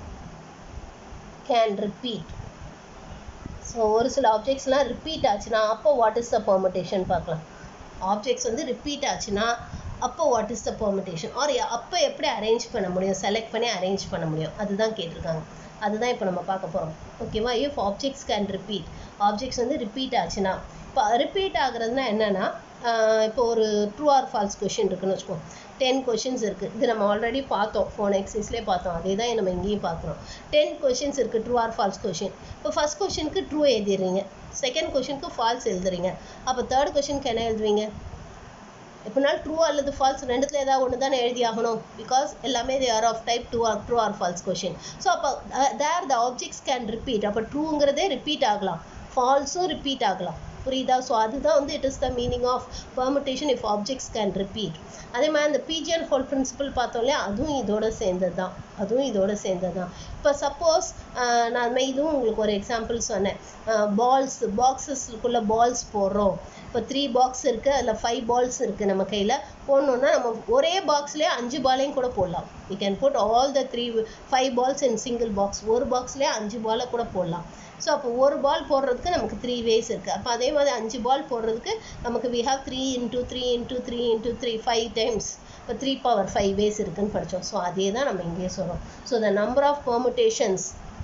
can repeat so ஒரு சில ஆப்ஜெக்ட்ஸ்லாம் ரிப்பீட் ஆச்சுன்னா அப்போ வாட் இஸ் த பெர்முட்டேஷன் பார்க்கலாம் ஆப்ஜெக்ட்ஸ் வந்து ரிப்பீட் ஆச்சுன்னா அப்போ what is the permutation r அப்போ எப்படி அரேஞ்ச் பண்ண முடியும் செலக்ட் பண்ணி அரேஞ்ச் பண்ண முடியும் அதுதான் கேட்டிருக்காங்க அதுதான் இப்போ நம்ம பார்க்க போகிறோம் ஓகேவா if objects can repeat objects வந்து ரிப்பீட் ஆச்சுன்னா இப்போ ரிப்பீட் ஆகுறதுனா என்னென்னா இப்போ ஒரு ட்ரூ ஆர் ஃபால்ஸ் கொஷின் இருக்குன்னு வச்சுக்கோங்க டென் கொஷின்ஸ் இருக்குது இது நம்ம ஆல்ரெடி பார்த்தோம் ஃபோன் எக்ஸைஸ்லேயே பார்த்தோம் அதே தான் நம்ம இங்கேயும் பார்க்குறோம் டென் கொஷின்ஸ் இருக்குது ட்ரூ ஆர் ஃபால்ஸ் கொஷின் இப்போ ஃபஸ்ட் கொஷினுக்கு ட்ரூ எழுதிடுறீங்க செகண்ட் கொஷினுக்கு ஃபால்ஸ் எழுதுறீங்க அப்போ தேர்ட் கொஷினுக்கு என்ன எழுதுவீங்க எப்படினாலும் ட்ரூ அல்லது ஃபால்ஸ் ரெண்டுத்தில் ஏதாவது ஒன்று தானே எழுதி ஆகணும் பிகாஸ் எல்லாமே they are of type two or true or false question so அப்போ there the objects can repeat அப்போ ட்ரூங்கிறதே ரிப்பீட் ஆகலாம் ஃபால்ஸும் ரிப்பீட் ஆகலாம் புரியுதா ஸோ அதுதான் வந்து it is the meaning of permutation if objects can repeat அதே மாதிரி அந்த பிஜிஎன் ஹோல் பிரின்சிபல் பார்த்தோம் இல்லையா அதுவும் இதோட சேர்ந்தது தான் அதுவும் இதோட சேர்ந்தது தான் இப்போ சப்போஸ் நான் இதுவும் உங்களுக்கு ஒரு எக்ஸாம்பிள் சொன்னேன் பால்ஸ் பாக்ஸஸ்க்குள்ளே பால்ஸ் போடுறோம் இப்போ த்ரீ பாக்ஸ் இருக்குது அதில் ஃபைவ் பால்ஸ் இருக்குது நம்ம கையில் போடணுன்னா நம்ம ஒரே பாக்ஸ்லேயே அஞ்சு பாலையும் கூட போடலாம் we can put all the three five balls in single box ஒரு பாக்ஸ்லேயே அஞ்சு பாலை கூட போடலாம் ஸோ அப்போ ஒரு பால் போடுறதுக்கு நமக்கு த்ரீ வேஸ் இருக்குது அப்போ அதே மாதிரி அஞ்சு பால் போடுறதுக்கு நமக்கு we have three into three into three into three five times இப்போ த்ரீ பவர் ஃபைவ் வேஸ் இருக்குன்னு படித்தோம் ஸோ அதே தான் நம்ம இங்கேயே சொல்கிறோம் so the number of permutations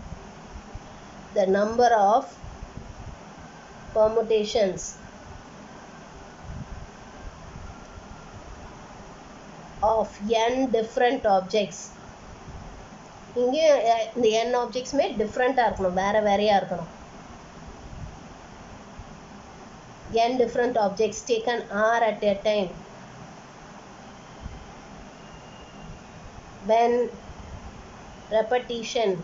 the number of permutations of n different objects இங்கேயும் இந்த n ஆப்ஜெக்ட்ஸுமே டிஃப்ரெண்ட்டாக இருக்கணும் வேறு வேறையாக இருக்கணும் n different objects taken r at a time when repetition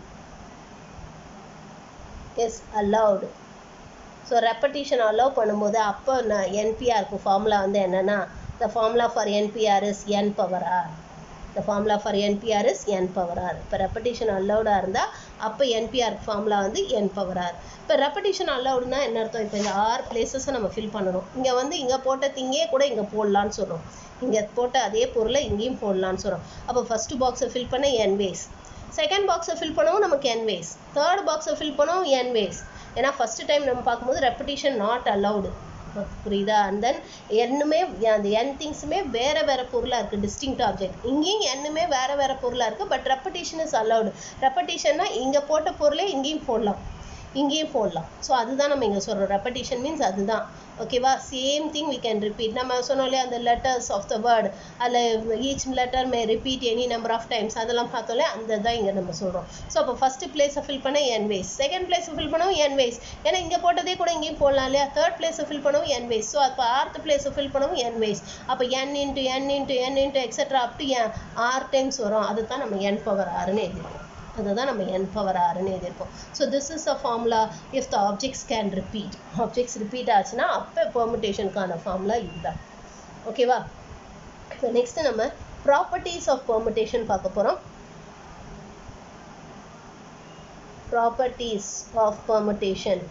is allowed so repetition allow பண்ணும்போது அப்போ நான் என்பிஆருக்கு ஃபார்முலா வந்து என்னென்னா the formula for NPR is n power r the formula for NPR is n power r இப்போ repetition allowed இருந்தா அப்போ NPR formula வந்து n power r இப்போ repetition allowedனா என்ன அர்த்தம் இப்போ இந்த ஆர் பிளேசஸை நம்ம ஃபில் பண்ணணும் இங்கே வந்து இங்கே போட்ட திங்கே கூட இங்கே போடலான்னு சொல்கிறோம் இங்கே போட்ட அதே பொருளை இங்கேயும் போடலான்னு சொல்கிறோம் அப்போ ஃபர்ஸ்ட் பாக்ஸை ஃபில் பண்ண n ways செகண்ட் பாக்ஸை ஃபில் பண்ணவும் நமக்கு n ways தேர்ட் பாக்ஸை ஃபில் பண்ணவும் n ways ஏன்னா ஃபர்ஸ்ட் டைம் நம்ம பார்க்கும்போது repetition not allowed புரியுதா அண்ட் தென் என்னுமே அந்த என் திங்ஸுமே வேற வேற பொருளாக இருக்குது டிஸ்டிங்க்ட் ஆப்ஜெக்ட் இங்கேயும் என்னுமே வேற வேற பொருளாக இருக்குது பட் ரெப்படிஷன் இஸ் அலவுடு ரெப்படிஷன்னா இங்கே போட்ட பொருளே இங்கேயும் போடலாம் இங்கேயும் போடலாம் ஸோ அதுதான் நம்ம இங்கே சொல்கிறோம் ரெப்படிஷன் மீன்ஸ் அதுதான் ஓகேவா same thing we can repeat நம்ம சொன்னோம் இல்லையா அந்த லெட்டர்ஸ் ஆஃப் த வேர்ட் அதில் each letter may repeat any number of times அதெல்லாம் பார்த்தோம்ல அந்த தான் இங்கே நம்ம சொல்கிறோம் ஸோ அப்போ ஃபஸ்ட்டு பிளேஸை ஃபில் பண்ண என் வேஸ் செகண்ட் பிளேஸை ஃபில் பண்ணவும் என் வேஸ் ஏன்னா இங்கே போட்டதே கூட இங்கேயும் போடலாம் இல்லையா தேர்ட் பிளேஸை ஃபில் பண்ணவும் என் வேஸ் ஸோ அப்போ ஆர்த் பிளேஸை ஃபில் பண்ணவும் என் வேஸ் அப்போ n into n into n into etcetera up to n r times வரும் அதுதான் நம்ம என் பவர் ஆறுன்னு எழுதிருக்கோம் அதுதான் நம்ம n பவர் ஆறுன்னு எழுதியிருக்கோம் so this is a formula if the objects can repeat objects repeat ஆச்சுன்னா அப்போ பெர்முட்டேஷனுக்கான ஃபார்முலா இதுதான் ஓகேவா இப்போ நெக்ஸ்ட் நம்ம ப்ராப்பர்ட்டிஸ் ஆஃப் பெர்முட்டேஷன் பார்க்க போகிறோம் ப்ராப்பர்ட்டிஸ் ஆஃப் பெர்முட்டேஷன்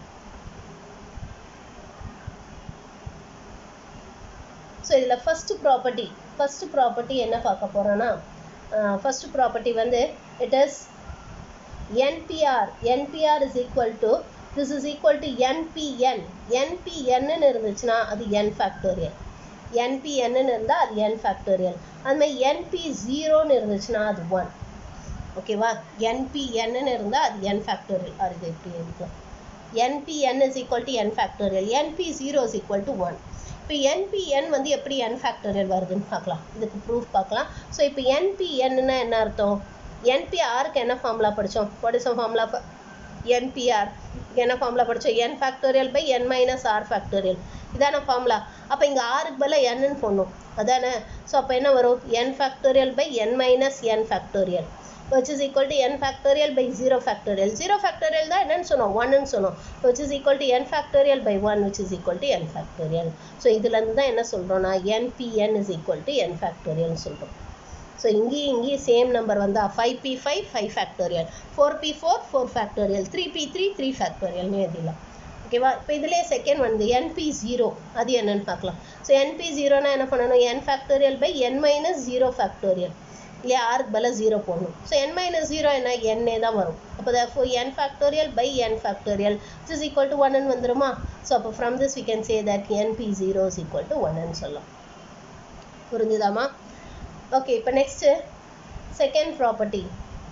ஸோ இதில் ஃபஸ்ட்டு ப்ராப்பர்ட்டி ஃபஸ்ட்டு ப்ராப்பர்ட்டி என்ன பார்க்க போகிறோன்னா ஃபஸ்ட்டு ப்ராப்பர்ட்டி வந்து it is NPR NPR is equal to this is equal to NPN NPN ன்னு இருந்துச்சுன்னா அது n factorial NPN ன்னு இருந்தால் அது n factorial அது மாதிரி NP ஜீரோன்னு இருந்துச்சுன்னா அது ஒன் ஓகேவா NPN ன்னு இருந்தால் அது n factorial அது இது எப்படி இருக்கும் NPN is equal to n factorial NP zero is equal to 1 இப்போ NPN வந்து எப்படி n factorial வருதுன்னு பார்க்கலாம் இதுக்கு ப்ரூஃப் பார்க்கலாம் ஸோ இப்போ NPN-னா என்ன அர்த்தம் என்பிஆருக்கு என்ன ஃபார்முலா படித்தோம் வாட் இஸ் ஃபார்முலா என்பிஆர் என்ன ஃபார்முலா படித்தோம் n factorial by n minus r factorial இதான ஃபார்முலா அப்போ இங்கே ஆருக்கு பதிலாக என்னன்னு போடணும் அதானே ஸோ அப்போ என்ன வரும் n factorial by n minus n factorial which is equal to n factorial by 0 factorial 0 factorial தான் என்னன்னு சொன்னோம் 1 ன்னு சொன்னோம் which is equal to n factorial by 1 which is equal to n factorial so இதுலேருந்து தான் என்ன சொல்கிறோம்னா npn is equal to n factorial சொல்கிறோம் ஸோ இங்கேயும் இங்கேயும் சேம் நம்பர் வந்தா five P five five factorial four P four four factorial three P three three ஃபேக்டோரியல்னு எழுதிடலாம் ஓகேவா இப்போ இதிலே செகண்ட் வந்து என்பி ஜீரோ அது என்னன்னு பார்க்கலாம் ஸோ என்பி ஜீரோனா என்ன பண்ணணும் n factorial by n minus zero factorial இல்லையா ஆருக்கு பதிலாக ஜீரோ போடணும் ஸோ என் மைனஸ் ஜீரோ என்ன என்னே தான் வரும் அப்போ தோ n factorial by n factorial it is equal to ஒன்னு வந்துருமா ஸோ அப்போ from this we can say that NP zero is equal to ஒன்னு சொல்லலாம் புரிஞ்சுதாமா ஓகே இப்போ next second property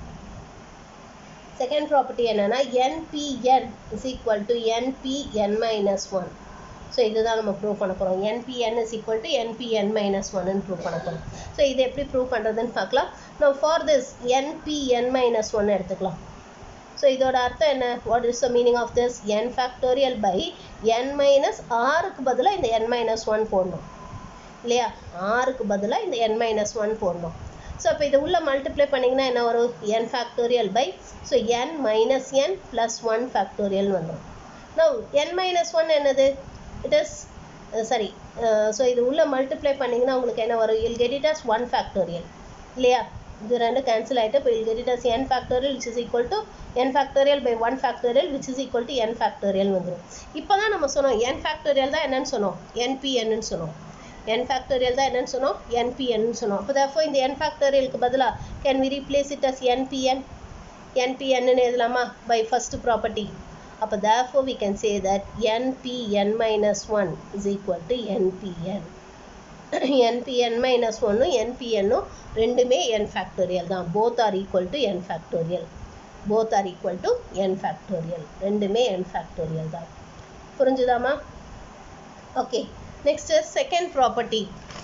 second property என்னன்னா NPN is equal to NPN minus one so இதுதான் நம்ம ப்ரூவ் பண்ண போகிறோம் NPN is equal to NPN minus ஒன்னு ப்ரூவ் பண்ண போகிறோம் ஸோ இது எப்படி ப்ரூவ் பண்ணுறதுன்னு பார்க்கலாம் நம்ம for this NPN minus one எடுத்துக்கலாம் ஸோ இதோட அர்த்தம் என்ன what is the meaning of this n factorial by n minus ஆறுக்கு பதிலாக இந்த என் மைனஸ் ஒன் போடணும் இல்லையா ஆறுக்கு பதிலாக இந்த என் மைனஸ் ஒன் போடணும் ஸோ அப்போ இது உள்ள மல்டிப்ளை பண்ணிங்கன்னா என்ன வரும் n factorial by so N minus n plus one factorial வந்துடும் நோ என் மைனஸ் ஒன் என்னது இட் இஸ் சரி ஸோ இது உள்ள மல்டிப்ளை பண்ணிங்கன்னா உங்களுக்கு என்ன வரும் I'll get it as one factorial இல்லையா இது ரெண்டு கேன்சல் ஆகிட்டு இப்போ I'll get it as n factorial which is equal to n factorial by one factorial which is equal to n factorial வந்துடும் இப்போ தான் நம்ம சொன்னோம் என் ஃபேக்டோரியல் தான் என்னன்னு சொன்னோம் என்பிஎன்னு சொன்னோம் n factorial தான் என்னன்னு சொன்னோம் npn னு சொன்னோம் அப்போ therefore இந்த n factorialக்கு பதிலாக can we replace it as npn npn னு எழுதலாமா by first property அப்போ therefore we can say that npn minus 1 is equal to npn npn minus 1 npn ம் ரெண்டுமே n factorial தான் both are equal to n factorial both are equal to n factorial ரெண்டுமே n factorial தான் புரிஞ்சுதாமா okay next is second property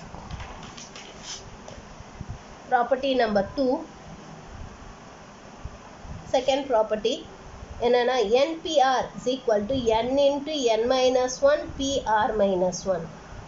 property number 2 second property என்னன்னா NPR is equal to n into n minus 1 PR minus 1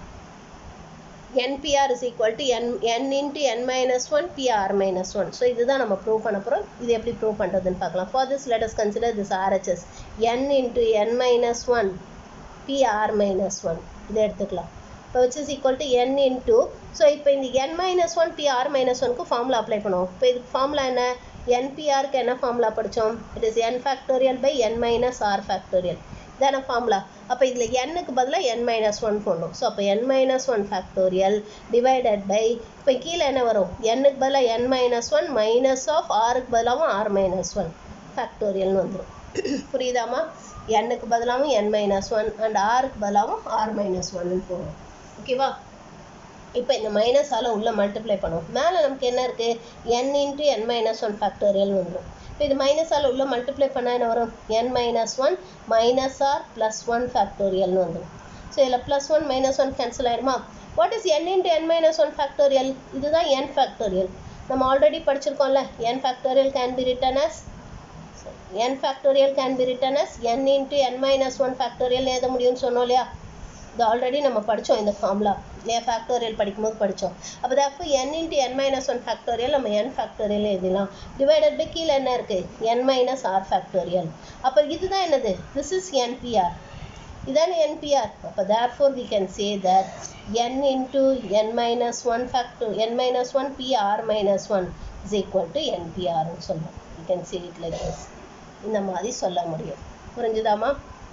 NPR is equal to n, n into n minus 1 PR minus 1 so இதுதான் நம்ம ப்ரூவ் பண்ண போகிறோம் இது எப்படி ப்ரூவ் பண்ணுறதுன்னு பார்க்கலாம் for this let us consider this RHS n into n minus 1 PR minus 1 இதை எடுத்துக்கலாம் which is equal to n into ஸோ இப்போ இந்த n minus one P R minus ஒனுக்கு ஃபார்முலா அப்ளை பண்ணுவோம் இப்போ இதுக்கு ஃபார்முலா என்ன என்பிஆருக்கு என்ன ஃபார்முலா படித்தோம் it is n factorial by n minus r factorial இதான ஃபார்முலா அப்போ இதில் எண்ணுக்கு பதிலாக என் மைனஸ் ஒன் போடணும் ஸோ அப்போ n minus one factorial divided by இப்போ கீழே என்ன வரும் எண்ணுக்கு பதிலாக n minus one minus of ஆருக்கு பதிலாகவும் ஆர் மைனஸ் ஒன் ஃபேக்டோரியல்னு வந்துடும் புரியுதாம்மா எண்ணுக்கு பதிலாகவும் என் மைனஸ் ஒன் அண்ட் ஆருக்கு பதிலாகவும் ஆர் மைனஸ் ஒன்னு போடும் ஓகேவா இப்போ இந்த மைனஸால் உள்ள மல்டிப்ளை பண்ணுவோம் மேலே நமக்கு என்ன இருக்குது என் இன்ட்டு என் மைனஸ் ஒன் ஃபேக்டோரியல்னு வந்துடும் இப்போ இது மைனஸால் உள்ள மல்டிப்ளை பண்ணால் என்ன வரும் n minus one minus r plus one ஃபேக்டோரியல்னு வந்துடும் ஸோ இதில் plus one minus one cancel ஆயிடுமா what is n into N minus one factorial இதுதான் என் ஃபேக்டோரியல் நம்ம ஆல்ரெடி படிச்சிருக்கோம்ல n factorial can be written as n factorial can be written as n into n minus 1 factorial எழுத முடியும்னு சொன்னோம் இல்லையா இது ஆல்ரெடி நம்ம படித்தோம் இந்த ஃபார்முலா இல்லையா ஃபேக்டோரியல் படிக்கும்போது படித்தோம் அப்போ தப்பு n into n minus 1 factorial நம்ம n factorial எழுதலாம் டிவைடட் பை கீழே என்ன இருக்குது n minus r factorial அப்போ இதுதான் என்னது this is npr இதானே npr அப்போ therefore we can say that n into n minus 1 factor n minus 1 pr minus 1 is equal to npr ன்னு சொல்லுவோம் we can say it like this இந்த மாதிரி சொல்ல முடியும் புரிஞ்சுதாம்மா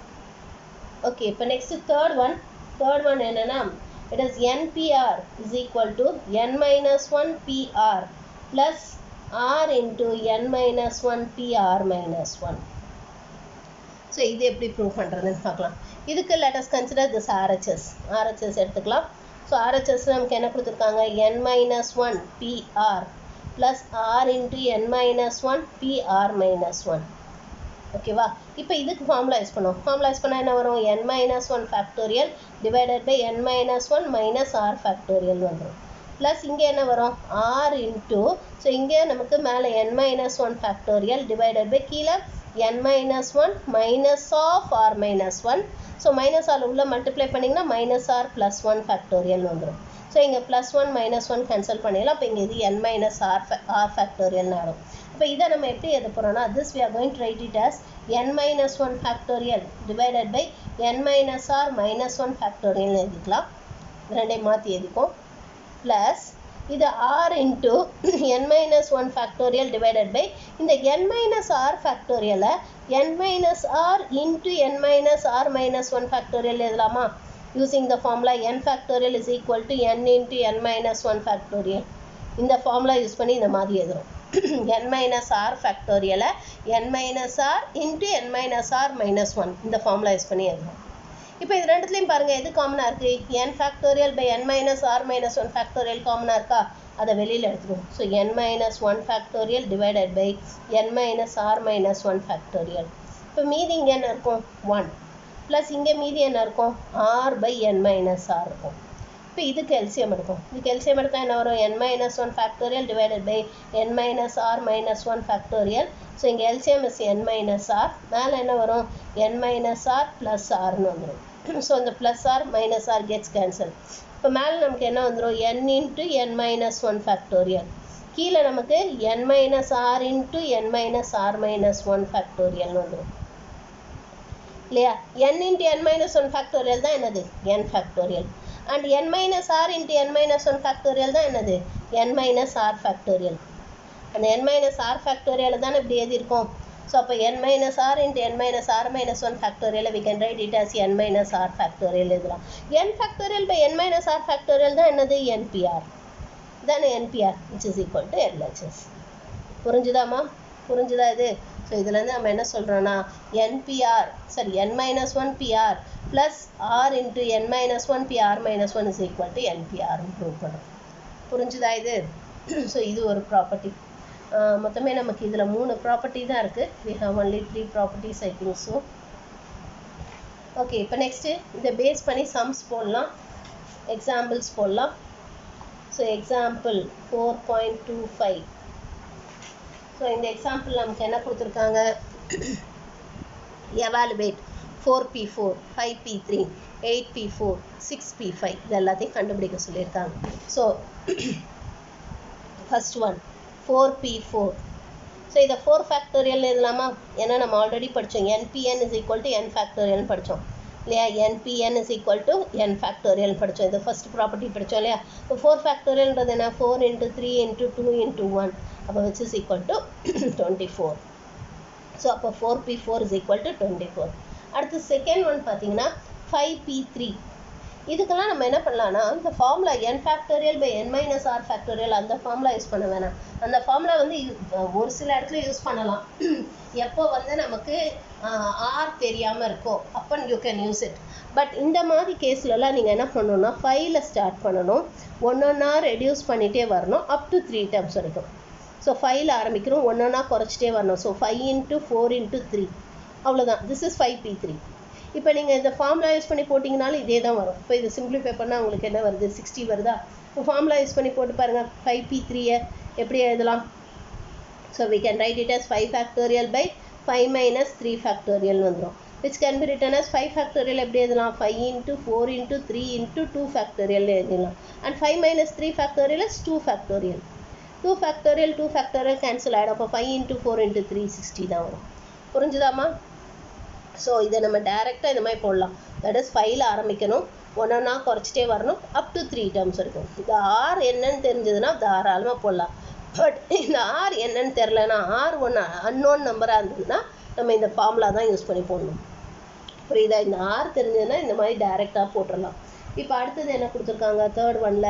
ஓகே இப்போ next third one third one என்னன்னா it is NPR is equal to n minus one PR plus r into N minus one PR minus one so இது எப்படி ப்ரூவ் பண்ணுறதுன்னு பார்க்கலாம் இதுக்கு let's consider this RHS RHS எடுத்துக்கலாம் ஸோ ஆர்ஹெச்எஸ் நமக்கு என்ன கொடுத்துருக்காங்க n minus one PR plus r into என் minus one PR minus one ஓகேவா இப்போ இதுக்கு ஃபார்முலா யூஸ் பண்ணுவோம் ஃபார்முலா யூஸ் பண்ணால் என்ன வரும் n minus one factorial divided by n minus one minus r factorial வந்துடும் ப்ளஸ் இங்கே என்ன வரும் ஆர் இன்ட்டு ஸோ இங்கே நமக்கு மேலே n minus one factorial divided by கீழே n minus one minus of r minus one so minus r உள்ள மல்டிப்ளை பண்ணிங்கன்னா minus r plus one factorial வந்துடும் ஸோ இங்கே plus one minus one cancel பண்ணிடலாம் அப்போ இங்கே இது என் மைனஸ் ஆர் ஆர் ஃபேக்டோரியல்னு ஆகும் இப்போ இதை நம்ம எப்படி எழுத போகிறோம்னா this we are going to write it as n minus one factorial divided by n minus r minus one ஃபேக்டோரியல்னு எழுதிக்கலாம் ரெண்டையும் மாற்றி எழுதிப்போம் ப்ளஸ் இது r into N minus one factorial divided by இந்த என் மைனஸ் ஆர் ஃபேக்டோரியலை என் மைனஸ் ஆர் இன்ட்டு என் minus r minus one factorial எழுதலாமா using the formula n factorial is equal to n into N minus one factorial இந்த ஃபார்முலா யூஸ் பண்ணி இந்த மாதிரி எழுதுறோம் n minus r ஃபேக்டோரியலை n minus r into n minus r minus 1 இந்த ஃபார்முலா யூஸ் பண்ணி எழுதுவோம் இப்போ இது ரெண்டுத்துலையும் பாருங்கள் எது காமனாக இருக்குது n factorial by n minus r minus 1 factorial காமனாக இருக்கா அதை வெளியில் எடுத்துருவோம் so n minus 1 factorial divided by n minus r minus 1 factorial இப்போ மீதி இங்கே என்ன இருக்கும் 1 ப்ளஸ் இங்கே மீதி என்ன இருக்கும் r by n minus r இருக்கும் இப்போ இதுக்கு எல்சிஎம் எடுக்கும் இதுக்கு எல்சிஎம் எடுத்தால் என்ன வரும் n minus one factorial divided by n minus r minus one factorial so இங்கே LCM is N minus r மேலே என்ன வரும் என் மைனஸ் ஆர் ப்ளஸ் ஆர்னு வந்துடும் ஸோ இந்த plus r minus r gets cancel இப்போ மேலே நமக்கு என்ன வந்துடும் என் இன்ட்டு என் மைனஸ் ஒன் ஃபேக்டோரியல் கீழே நமக்கு என் மைனஸ் ஆர் இன்ட்டு என் மைனஸ் ஆர் மைனஸ் ஒன் ஃபேக்டோரியல்னு வந்துடும் இல்லையா என் இன்ட்டு என் மைனஸ் ஒன் ஃபேக்டோரியல் தான் என்னது n factorial and n minus r into n minus 1 factorial தான் என்னது n minus r factorial அந்த n minus r factorial தான் இப்படி எழுதியிருக்கோம் ஸோ அப்போ n minus r into n minus r minus 1 factorial we can write it as n minus r factorial எழுதலாம் n factorial by n minus r factorial தான் என்னது npr தானே npr which is equal to LHS புரிஞ்சுதாம்மா புரிஞ்சுதா இது ஸோ இதுலேருந்து நம்ம என்ன சொல்கிறோன்னா என்பிஆர் சரி n minus one PR plus r into N minus one PR minus one is equal to என்பிஆர்னு ப்ரூவ் பண்ணுறோம் புரிஞ்சுதா இது ஸோ இது ஒரு ப்ராப்பர்ட்டி மொத்தமே நமக்கு இதில் மூணு ப்ராப்பர்ட்டி தான் இருக்குது we have only three properties I think so okay இப்போ நெக்ஸ்ட்டு இதை பேஸ் பண்ணி சம்ஸ் போடலாம் எக்ஸாம்பிள்ஸ் போடலாம் so example four point two five so இந்த எக்ஸாம்பிள் நமக்கு என்ன கொடுத்துருக்காங்க evaluate four P four five P three eight P four six P five இது எல்லாத்தையும் கண்டுபிடிக்க சொல்லியிருக்காங்க so first one four P four so இதை ஃபோர் ஃபேக்டோரியல் எழுதலாமா ஏன்னா நம்ம ஆல்ரெடி படித்தோம் என்பிஎன் இஸ் ஈக்குவல் டு என் ஃபேக்டோரியல்னு படித்தோம் இல்லையா NPN is equal to n factorial படித்தோம் இது ஃபர்ஸ்ட் ப்ராப்பர்ட்டி படித்தோம் இல்லையா இப்போ ஃபோர் ஃபேக்டோரியல்ன்றது என்ன four into three into two into one அப்போ which is equal to twenty four so அப்போ four P four is equal to twenty four அடுத்து செகண்ட் ஒன் பார்த்தீங்கன்னா ஃபைவ் பி த்ரீ இதுக்கெல்லாம் நம்ம என்ன பண்ணலாம்னா இந்த formula n factorial by n minus r factorial அந்த ஃபார்முலா யூஸ் பண்ண வேணாம் அந்த ஃபார்முலா வந்து யூ- ஒரு சில இடத்துல யூஸ் பண்ணலாம் எப்போ வந்து நமக்கு ஆர் தெரியாமல் இருக்கோ அப்போ you can use it but இந்த மாதிரி கேஸ்லலாம் நீங்கள் என்ன பண்ணணும்னா ஃபைவ்ல ஸ்டார்ட் பண்ணணும் ஒன்றொன்னா ரெடியூஸ் பண்ணிகிட்டே வரணும் அப் டு த்ரீ டைம்ஸ் வரைக்கும் ஸோ ஃபைவ்ல ஆரம்பிக்கிறோம் ஒன்றொன்னா குறைச்சிட்டே வரணும் so five into four into three அவ்வளோதான் this is five P three இப்போ நீங்கள் இந்த ஃபார்முலா யூஸ் பண்ணி போட்டிங்கனாலும் இதே தான் வரும் இப்போ இது சிம்பிளிஃபை பண்ணால் உங்களுக்கு என்ன வருது சிக்ஸ்டி வருதா இப்போ ஃபார்முலா யூஸ் பண்ணி போட்டு பாருங்கள் ஃபைவ் பி த்ரீயை எப்படி எழுதலாம் so we can write it as 5 factorial by 5 minus 3 factorial வந்துரும் which can be written as 5 factorial எப்படி எழுதலாம் 5 into 4 into 3 into 2 factorial எழுதலாம் and 5 minus 3 factorial is 2 factorial 2 factorial 2 factorial cancel ஆகிடும் அப்போ 5 into 4 into 3 60 தான் வரும் புரிஞ்சுதாம்மா ஸோ இதை நம்ம டைரெக்டாக இந்த மாதிரி போடலாம் தட் இஸ் ஃபைவ்ல ஆரம்பிக்கணும் ஒன்றா குறைச்சிட்டே வரணும் அப் டு த்ரீ டேர்ம்ஸ் இருக்கும் இந்த ஆர் என்னன்னு தெரிஞ்சதுன்னா தாராளமாக போடலாம் பட் இந்த ஆர் என்னன்னு தெரிலனா ஆர் ஒன்று அன்னோன் நம்பராக இருந்ததுன்னா நம்ம இந்த ஃபார்முலா தான் யூஸ் பண்ணி போடணும் புரியுதா இந்த ஆர் தெரிஞ்சதுன்னா இந்த மாதிரி டைரெக்டாக போட்டுடலாம் இப்போ அடுத்தது என்ன கொடுத்துருக்காங்க தேர்ட் ஒன்ல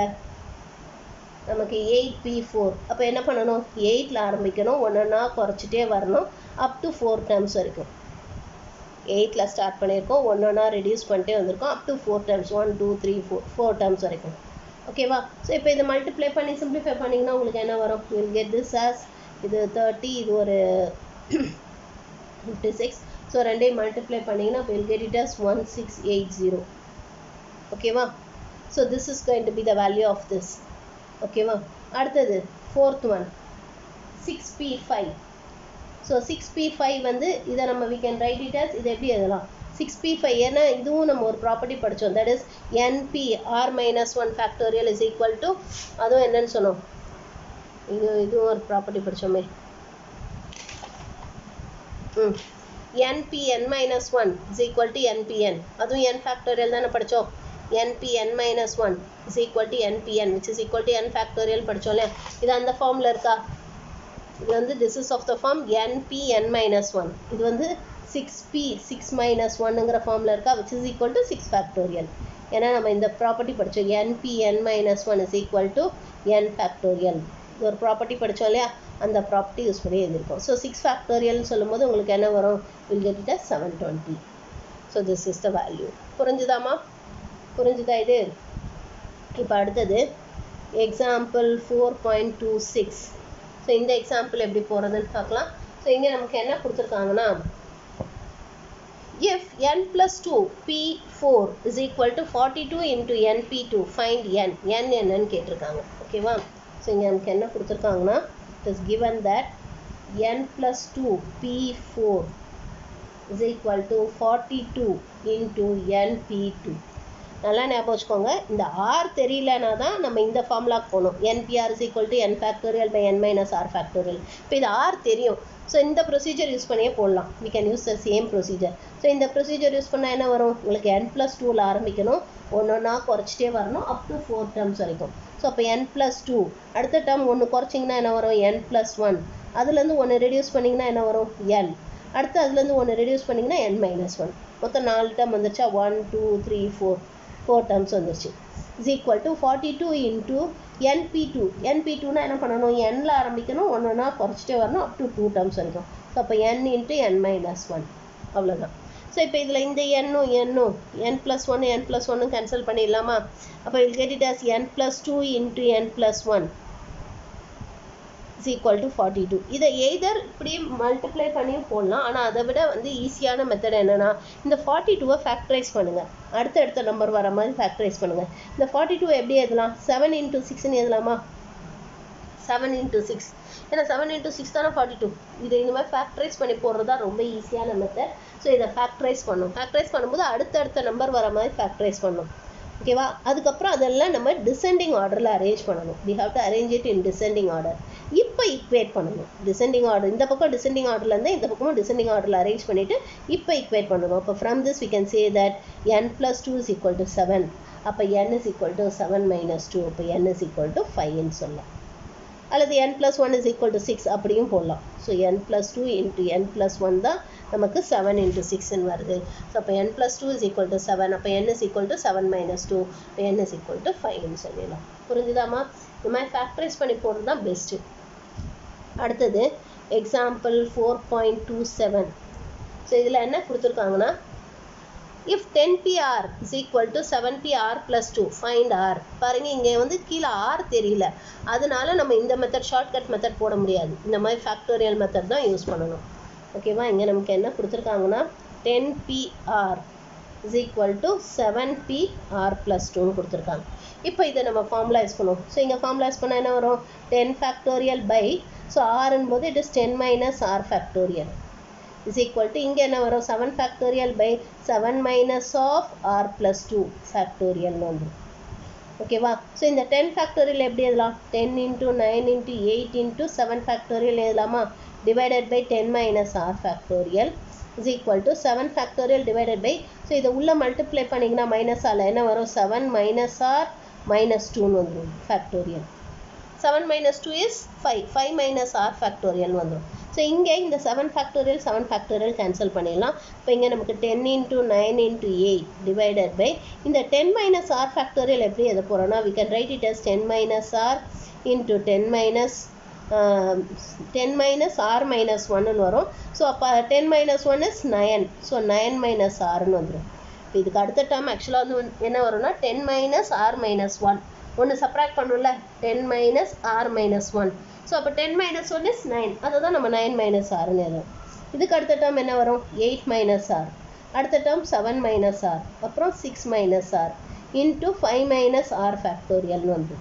நமக்கு எயிட் பி ஃபோர் அப்போ என்ன பண்ணணும் எயிட்டில் ஆரம்பிக்கணும் ஒன்றா குறைச்சிட்டே வரணும் அப் டு ஃபோர் டேர்ம்ஸ் வரைக்கும் எயிட்டில் ஸ்டார்ட் பண்ணியிருக்கோம் ஒன்று ஒன்றா ரெடியூஸ் பண்ணிட்டே வந்திருக்கோம் up to four times one two three four four times வரைக்கும் ஓகேவா ஸோ இப்போ இதை மல்டிப்ளை பண்ணி சிம்பிளிஃபை பண்ணிங்கன்னா உங்களுக்கு என்ன வரும் வில் கெட் திஸ் ஆஸ் இது தேர்ட்டி இது ஒரு ஃபிஃப்டி சிக்ஸ் ஸோ ரெண்டையும் மல்டிப்ளை பண்ணிங்கன்னா will get it as one six eight zero ஓகேவா so this is going to be the value of this ஓகேவா அடுத்தது fourth one six P five so six P five வந்து இதை நம்ம we can write it as இது எப்படி எழுதலாம் சிக்ஸ் பி ஃபைவ் ஏன்னா இதுவும் நம்ம ஒரு ப்ராப்பர்ட்டி படித்தோம் that is n P r minus one factorial is equal to அதுவும் என்னன்னு சொன்னோம் இது இதுவும் ஒரு ப்ராப்பர்ட்டி படித்தோமே ம் n P n minus one is equal to n P n அதுவும் என் ஃபேக்டோரியல் தானே படித்தோம் n P n minus one is equal to n P n which is equal to n factorial படித்தோம் இல்லையா இது அந்த ஃபார்மில் இருக்கா இது வந்து this is of the form n P n minus one இது வந்து சிக்ஸ் பி சிக்ஸ் மைனஸ் ஒன்னுங்கிற ஃபார்மில் இருக்கா which is equal to six factorial ஏன்னா நம்ம இந்த ப்ராப்பர்ட்டி படித்தோம் n P n minus one is equal to n factorial இது ஒரு ப்ராப்பர்ட்டி படித்தோம் இல்லையா அந்த ப்ராப்பர்ட்டி யூஸ் பண்ணி எழுதியிருக்கோம் ஸோ சிக்ஸ் ஃபேக்டோரியல்னு சொல்லும்போது உங்களுக்கு என்ன வரும் will get it seven twenty so this is the value புரிஞ்சுதாம்மா புரிஞ்சுதா இது இப்போ அடுத்தது example four point two six so இந்த எக்ஸாம்பிள் எப்படி போகிறதுன்னு பார்க்கலாம் ஸோ இங்கே நமக்கு என்ன கொடுத்துருக்காங்கன்னா if n plus 2 p4 is equal to 42 into np2 find n n என்னன்னு கேட்டிருக்காங்க ஓகேவா ஸோ இங்கே நமக்கு என்ன கொடுத்துருக்காங்கன்னா it is given that n plus 2 p4 is equal to 42 into np2 நல்லா ஞாபகம் வச்சுக்கோங்க இந்த ஆர் தெரியலனா தான் நம்ம இந்த ஃபார்முலாக்கு போகணும் n P r is equal to n factorial by n minus r factorial இப்போ இது ஆர் தெரியும் ஸோ இந்த ப்ரொசீஜர் யூஸ் பண்ணியே போடலாம் we can use the same procedure so இந்த ப்ரொசீஜர் யூஸ் பண்ணால் என்ன வரும் உங்களுக்கு என் ப்ளஸ் டூவில் ஆரம்பிக்கணும் ஒன்று ஒன்றா குறைச்சிட்டே வரணும் அப் டு ஃபோர் டேர்ம்ஸ் வரைக்கும் ஸோ அப்போ என் ப்ளஸ் டூ அடுத்த டேர்ம் ஒன்று குறைச்சிங்கன்னா என்ன வரும் என் ப்ளஸ் ஒன் அதுலேருந்து ஒன்று ரெடியூஸ் பண்ணிங்கன்னா என்ன வரும் என் அடுத்து அதுலேருந்து ஒன்று ரெடியூஸ் பண்ணிங்கன்னா என் மைனஸ் ஒன் மொத்தம் நாலு டேர்ம் வந்துருச்சா one two three four four terms வந்துருச்சு is equal to forty two into n P two n P டூனா என்ன பண்ணணும் எண்ணில் ஆரம்பிக்கணும் ஒன்று ஒன்றா குறைச்சிட்டே வரணும் அப் டு டூ டேர்ம்ஸ் வரைக்கும் ஸோ அப்போ என் இன்ட்டு என் மைனஸ் ஒன் அவ்வளோதான் ஸோ இப்போ இதில் இந்த எண்ணும் எண்ணும் n plus one n plus ஒன்னு கேன்சல் பண்ணிடலாமா அப்போ will get it as n plus two into n plus one is equal to forty two இதை எய்தர் இப்படி மல்டிப்ளை பண்ணியும் போடலாம் ஆனால் அதை விட வந்து ஈஸியான மெத்தட் என்னென்னா இந்த ஃபார்ட்டி டூவை ஃபேக்டரைஸ் பண்ணுங்கள் அடுத்தடுத்த நம்பர் வர மாதிரி ஃபேக்டரைஸ் பண்ணுங்கள் இந்த ஃபார்ட்டி டூ எப்படி எழுதலாம் செவன் இன்ட்டு சிக்ஸ்னு எழுதலாமா செவன் இன்ட்டு சிக்ஸ் ஏன்னா செவன் இன்ட்டு சிக்ஸ் தானே ஃபார்ட்டி டூ இதை இந்த மாதிரி ஃபேக்டரைஸ் பண்ணி போடுறது தான் ரொம்ப ஈஸியான மெத்தட் ஸோ இதை ஃபேக்டரைஸ் பண்ணும் ஃபேக்டரைஸ் பண்ணும்போது அடுத்தடுத்த நம்பர் வர மாதிரி ஃபேக்டரைஸ் பண்ணும் ஓகேவா அதுக்கப்புறம் அதெல்லாம் நம்ம டிசெண்டிங் ஆர்டரில் அரேஞ்ச் பண்ணணும் we have to arrange it in descending order இப்போ ஈக்குவேட் பண்ணணும் டிசெண்டிங் ஆர்டர் இந்த பக்கம் டிசெண்டிங் ஆர்டரில் இருந்தால் இந்த பக்கமும் டிசெண்டிங் ஆர்டரில் அரேஞ்ச் பண்ணிவிட்டு இப்போ ஈக்குவேட் பண்ணணும் அப்போ from this we can say that n plus two is equal to seven அப்போ n is equal to seven minus two அப்போ என் இஸ் ஈக்குவல் டு ஃபைவ்னு சொல்லலாம் அல்லது n plus one is equal to six அப்படியும் போடலாம் so n plus two into n plus one தான் நமக்கு செவன் இன்ட்டு சிக்ஸ்ன்னு வருது ஸோ அப்போ n plus two is equal to seven அப்போ n is equal to seven minus two இப்போ என் இஸ் ஈக்குவல் டு ஃபைவ்னு சொல்லிடலாம் புரிஞ்சுதாம்மா இந்த மாதிரி ஃபேக்டரைஸ் பண்ணி போடுறது தான் பெஸ்ட்டு அடுத்தது example four point two seven so இதில் என்ன கொடுத்துருக்காங்கன்னா if ten P r is equal to seven P r plus two find r பாருங்க இங்கே வந்து கீழே ஆர் தெரியல அதனால நம்ம இந்த மெத்தட் ஷார்ட்கட் மெத்தட் போட முடியாது இந்த மாதிரி ஃபேக்டோரியல் மெத்தட் தான் யூஸ் பண்ணணும் ஓகேவா இங்கே நமக்கு என்ன கொடுத்துருக்காங்கன்னா ten P r is equal to seven P r plus டூன்னு கொடுத்துருக்காங்க இப்போ இதை நம்ம ஃபார்முலைஸ் பண்ணுவோம் ஸோ இங்கே ஃபார்முலைஸ் பண்ணால் என்ன வரும் டென் ஃபேக்டோரியல் பை ஸோ ஆறுன்னு போது it is ten minus r factorial is equal to இங்கே என்ன வரும் seven factorial by seven minus of r plus two ஃபேக்டோரியல்னு வந்துடும் ஓகேவா ஸோ இந்த டென் ஃபேக்டோரியல் எப்படி எழுதலாம் ten into nine into eight into seven factorial எழுதலாமா divided by ten minus r factorial is equal to seven factorial divided by so இதை உள்ளே மல்டிப்ளை பண்ணிங்கன்னா மைனஸ் ஆல் என்ன வரும் செவன் மைனஸ் ஆர் மைனஸ் டூன்னு வந்துடும் factorial seven minus two is five five minus r ஃபேக்டோரியல்னு வந்துடும் ஸோ இங்கே இந்த seven factorial seven factorial cancel பண்ணிடலாம் இப்போ இங்கே நமக்கு ten into nine into eight divided by இந்த டென் மைனஸ் ஆர் ஃபேக்டோரியல் எப்படி எதை போகிறோன்னா we can write it as ten minus r into ten minus ten minus r minus ஒன்னு வரும் ஸோ அப்போ ten minus one is nine so nine minus ஆர்னு வந்துடும் இப்போ இதுக்கு அடுத்த டேர்ம் ஆக்சுவலாக வந்து என்ன வரும்னா ten minus r minus one ஒன்று சப்ராக்ட் பண்ணும்ல ten minus r minus one so அப்போ ten minus one is nine அதை தான் நம்ம நைன் மைனஸ் ஆர்னு எழுதும் இதுக்கு அடுத்த டேர்ம் என்ன வரும் எயிட் மைனஸ் ஆர் அடுத்த டேர்ம் செவன் மைனஸ் ஆர் அப்புறம் six minus r into five minus r ஃபேக்டோரியல்னு வந்து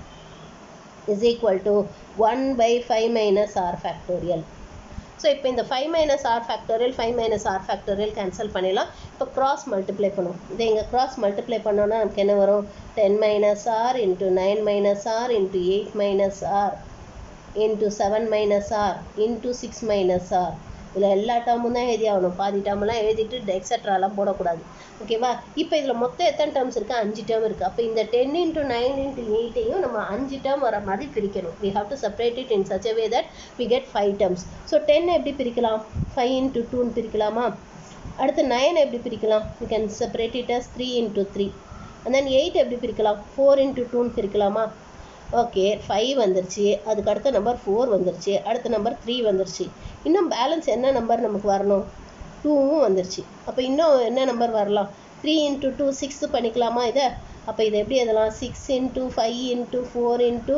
is equal to one by five minus r factorial so இப்போ இந்த five minus r factorial five minus r factorial cancel பண்ணிடலாம் இப்போ கிராஸ் மல்டிப்ளை பண்ணுவோம் இதை இங்கே கிராஸ் மல்டிப்ளை பண்ணோன்னா நமக்கு என்ன வரும் ten minus r into nine minus r into eight minus r into seven minus r into six minus r இதில் எல்லா டேர்மும் தான் எழுதி ஆகணும் பாதி டேர்மெல்லாம் எழுதிட்டு எக்ஸட்ராலாம் போடக்கூடாது ஓகேவா இப்போ இதில் மொத்தம் எத்தனை டேர்ம்ஸ் இருக்குது அஞ்சு டேர்ம் இருக்குது அப்போ இந்த டென் இன்ட்டு நைன் இன்ட்டு எயிட்டையும் நம்ம அஞ்சு டேர்ம் வர மாதிரி பிரிக்கணும் we have to separate it in such a way that we get five terms so ten எப்படி பிரிக்கலாம் ஃபைவ் இன்ட்டு டூன்னு பிரிக்கலாமா அடுத்து நைன் எப்படி பிரிக்கலாம் we can separate it as three into three and then eight எப்படி பிரிக்கலாம் ஃபோர் இன்ட்டு டூன்னு பிரிக்கலாமா ஓகே ஃபைவ் வந்துருச்சு அதுக்கு அடுத்த நம்பர் ஃபோர் வந்துருச்சு அடுத்த நம்பர் த்ரீ வந்துருச்சு இன்னும் பேலன்ஸ் என்ன நம்பர் நமக்கு வரணும் டூவும் வந்துருச்சு அப்போ இன்னும் என்ன நம்பர் வரலாம் த்ரீ இன்ட்டு டூ சிக்ஸு பண்ணிக்கலாமா இதை அப்போ இதை எப்படி எதெல்லாம் six into five into four into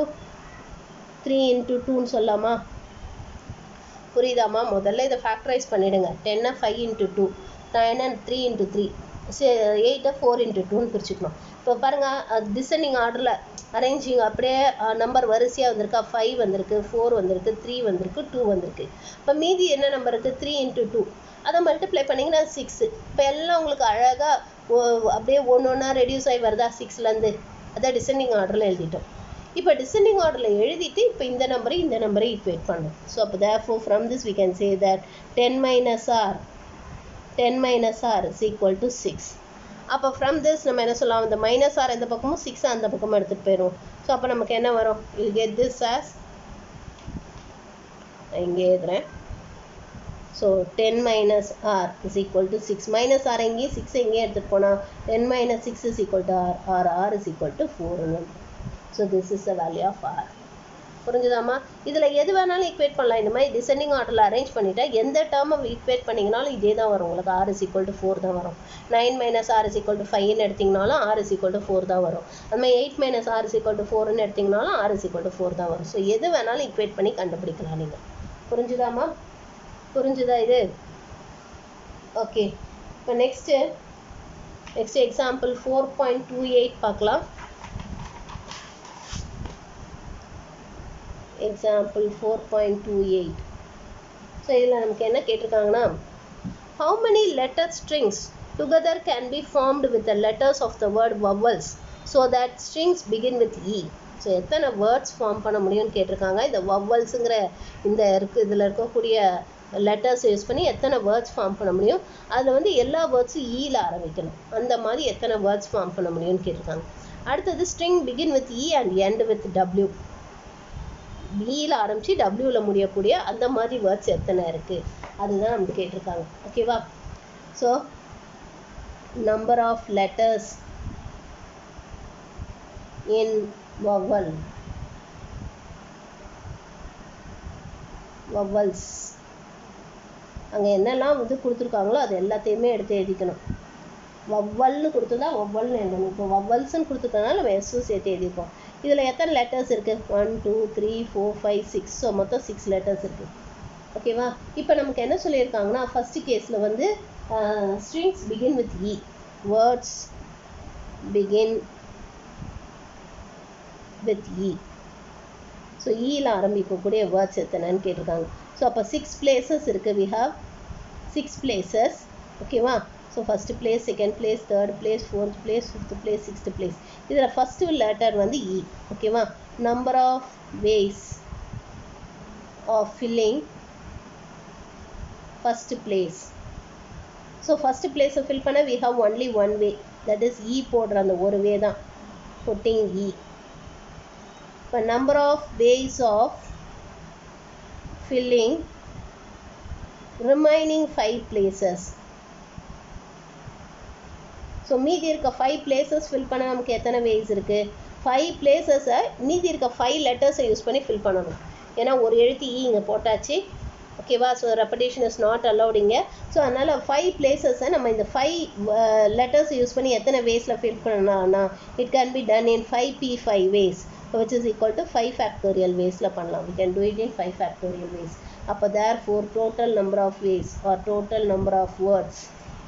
three into டூன்னு சொல்லலாமா புரியுதாம்மா முதல்ல இதை ஃபேக்டரைஸ் பண்ணிவிடுங்க டென்னை five into two nine and three into three எயிட்டை ஃபோர் இன்ட்டு டூன்னு பிரிச்சுக்கணும் இப்போ பாருங்கள் டிசெண்டிங் ஆர்டரில் அரேஞ்சிங் அப்படியே நம்பர் வரிசையாக வந்திருக்கா ஃபைவ் வந்திருக்கு ஃபோர் வந்திருக்கு த்ரீ வந்திருக்கு டூ வந்திருக்கு இப்போ மீதி என்ன நம்பர் இருக்குது த்ரீ இன்ட்டு டூ அதை மல்டிப்ளை பண்ணிங்கன்னா சிக்ஸு இப்போ எல்லாம் உங்களுக்கு அழகாக அப்படியே ஒன்று ஒன்றா ரெடியூஸ் ஆகி வருதா சிக்ஸ்லேருந்து அதான் டிசெண்டிங் ஆர்டரில் எழுதிட்டோம் இப்போ டிசெண்டிங் ஆர்டரில் எழுதிட்டு இப்போ இந்த நம்பரை இந்த நம்பரை ஈக்குவேட் பண்ணணும் ஸோ அப்போ therefore from this we can say that ten minus r ten minus r is equal to six அப்போ ஃப்ரம் திஸ் நம்ம என்ன சொல்லலாம் இந்த மைனஸ் ஆர் எந்த பக்கமும் சிக்ஸ் அந்த பக்கமும் எடுத்துகிட்டு போயிடும் ஸோ அப்போ நமக்கு என்ன வரும் வில் கெட் திஸ் ஆஸ் இங்கே எழுதுறேன் so ten minus r is equal to six minus r எங்கேயும் சிக்ஸ் எங்கேயும் எடுத்துகிட்டு போனால் ten minus six is equal to r r r is equal to ஃபோர்னு so this is the value of r புரிஞ்சுதாம்மா இதில் எது வேணாலும் ஈக்குவேட் பண்ணலாம் இந்த மாதிரி டிசெண்டிங் ஆர்டரில் அரேஞ்ச் பண்ணிட்டா எந்த டேர்மை ஈக்குவேட் பண்ணிங்கனாலும் இதே தான் வரும் உங்களுக்கு r is equal to four தான் வரும் nine minus r is equal to ஃபைவ்னு எடுத்திங்கனாலும் r is equal to four தான் வரும் அது மாதிரி eight minus r is equal to ஃபோர்னு எடுத்திங்கனாலும் r is equal to four தான் வரும் ஸோ எது வேணாலும் ஈக்குவேட் பண்ணி கண்டுபிடிக்கலாம் நீங்கள் புரிஞ்சுதாம்மா புரிஞ்சுதா இது ஓகே இப்போ next next example four point two eight பார்க்கலாம் example four point two eight so இதில் நமக்கு என்ன கேட்டிருக்காங்கன்னா how many letter strings together can be formed with the letters of the word vowels so that strings begin with E so எத்தனை வேர்ட்ஸ் ஃபார்ம் பண்ண முடியும்னு கேட்டிருக்காங்க இந்த வவ்வல்ஸுங்கிற இந்த இருக்கு இதில் இருக்கக்கூடிய லெட்டர்ஸ் யூஸ் பண்ணி எத்தனை வேர்ட்ஸ் ஃபார்ம் பண்ண முடியும் அதில் வந்து எல்லா வேர்ட்ஸும் ஈல ஆரம்பிக்கணும் அந்த மாதிரி எத்தனை வேர்ட்ஸ் ஃபார்ம் பண்ண முடியும்னு கேட்டிருக்காங்க அடுத்தது string begin with E and end with W பியில் ஆரம்பித்து டபிள்யூவில் முடியக்கூடிய அந்த மாதிரி வேர்ட்ஸ் எத்தனை இருக்குது அதுதான் நமக்கு கேட்டிருக்காங்க ஓகேவா so number of letters in vowel vowels அங்கே என்னெல்லாம் வந்து கொடுத்துருக்காங்களோ அது எல்லாத்தையுமே எடுத்து எழுதிக்கணும் வவ்வல்னு கொடுத்துருந்தா வவ்வல்னு எழுதணும் இப்போ வவ்வல்ஸ்னு கொடுத்துருக்கனால நம்ம எஸ்ஸும் சேர்த்து எழுதிப்போம் இதில் எத்தனை லெட்டர்ஸ் இருக்குது one two three four five six so மொத்தம் சிக்ஸ் லெட்டர்ஸ் இருக்குது ஓகேவா இப்போ நமக்கு என்ன சொல்லியிருக்காங்கன்னா ஃபஸ்ட்டு கேஸில் வந்து strings begin with E words begin with E so ஈயில் ஆரம்பிக்கக்கூடிய வேர்ட்ஸ் எத்தனைன்னு கேட்டிருக்காங்க ஸோ அப்போ சிக்ஸ் பிளேசஸ் இருக்குது வி ஹாவ் சிக்ஸ் பிளேசஸ் ஓகேவா so first place second place third place fourth place fifth place sixth place இதில் ஃபஸ்ட்டு லெட்டர் வந்து இ ஓகேவா number of ways of filling first place so first பிளேஸை ஃபில் பண்ண we have only one way that is E போடுற அந்த ஒரு வே தான் புட்டிங் இ இப்போ number of ways of filling remaining five places so மீதி இருக்க ஃபைவ் பிளேசஸ் ஃபில் பண்ண நமக்கு எத்தனை வேஸ் இருக்குது ஃபைவ் பிளேசஸை மீதி இருக்க ஃபைவ் லெட்டர்ஸை யூஸ் பண்ணி ஃபில் பண்ணணும் ஏன்னா ஒரு எழுத்து இ இங்கே போட்டாச்சு ஓகேவா so repetition is not allowed இங்கே ஸோ அதனால் ஃபைவ் பிளேசஸை நம்ம இந்த ஃபைவ் லெட்டர்ஸ் யூஸ் பண்ணி எத்தனை வேஸில் ஃபில் பண்ணலாம்னா it can be done in five P five ways which is equal to 5 factorial ways la பண்ணலாம் we can do it in 5 factorial ways அப்போ therefore total number of ways or total number of words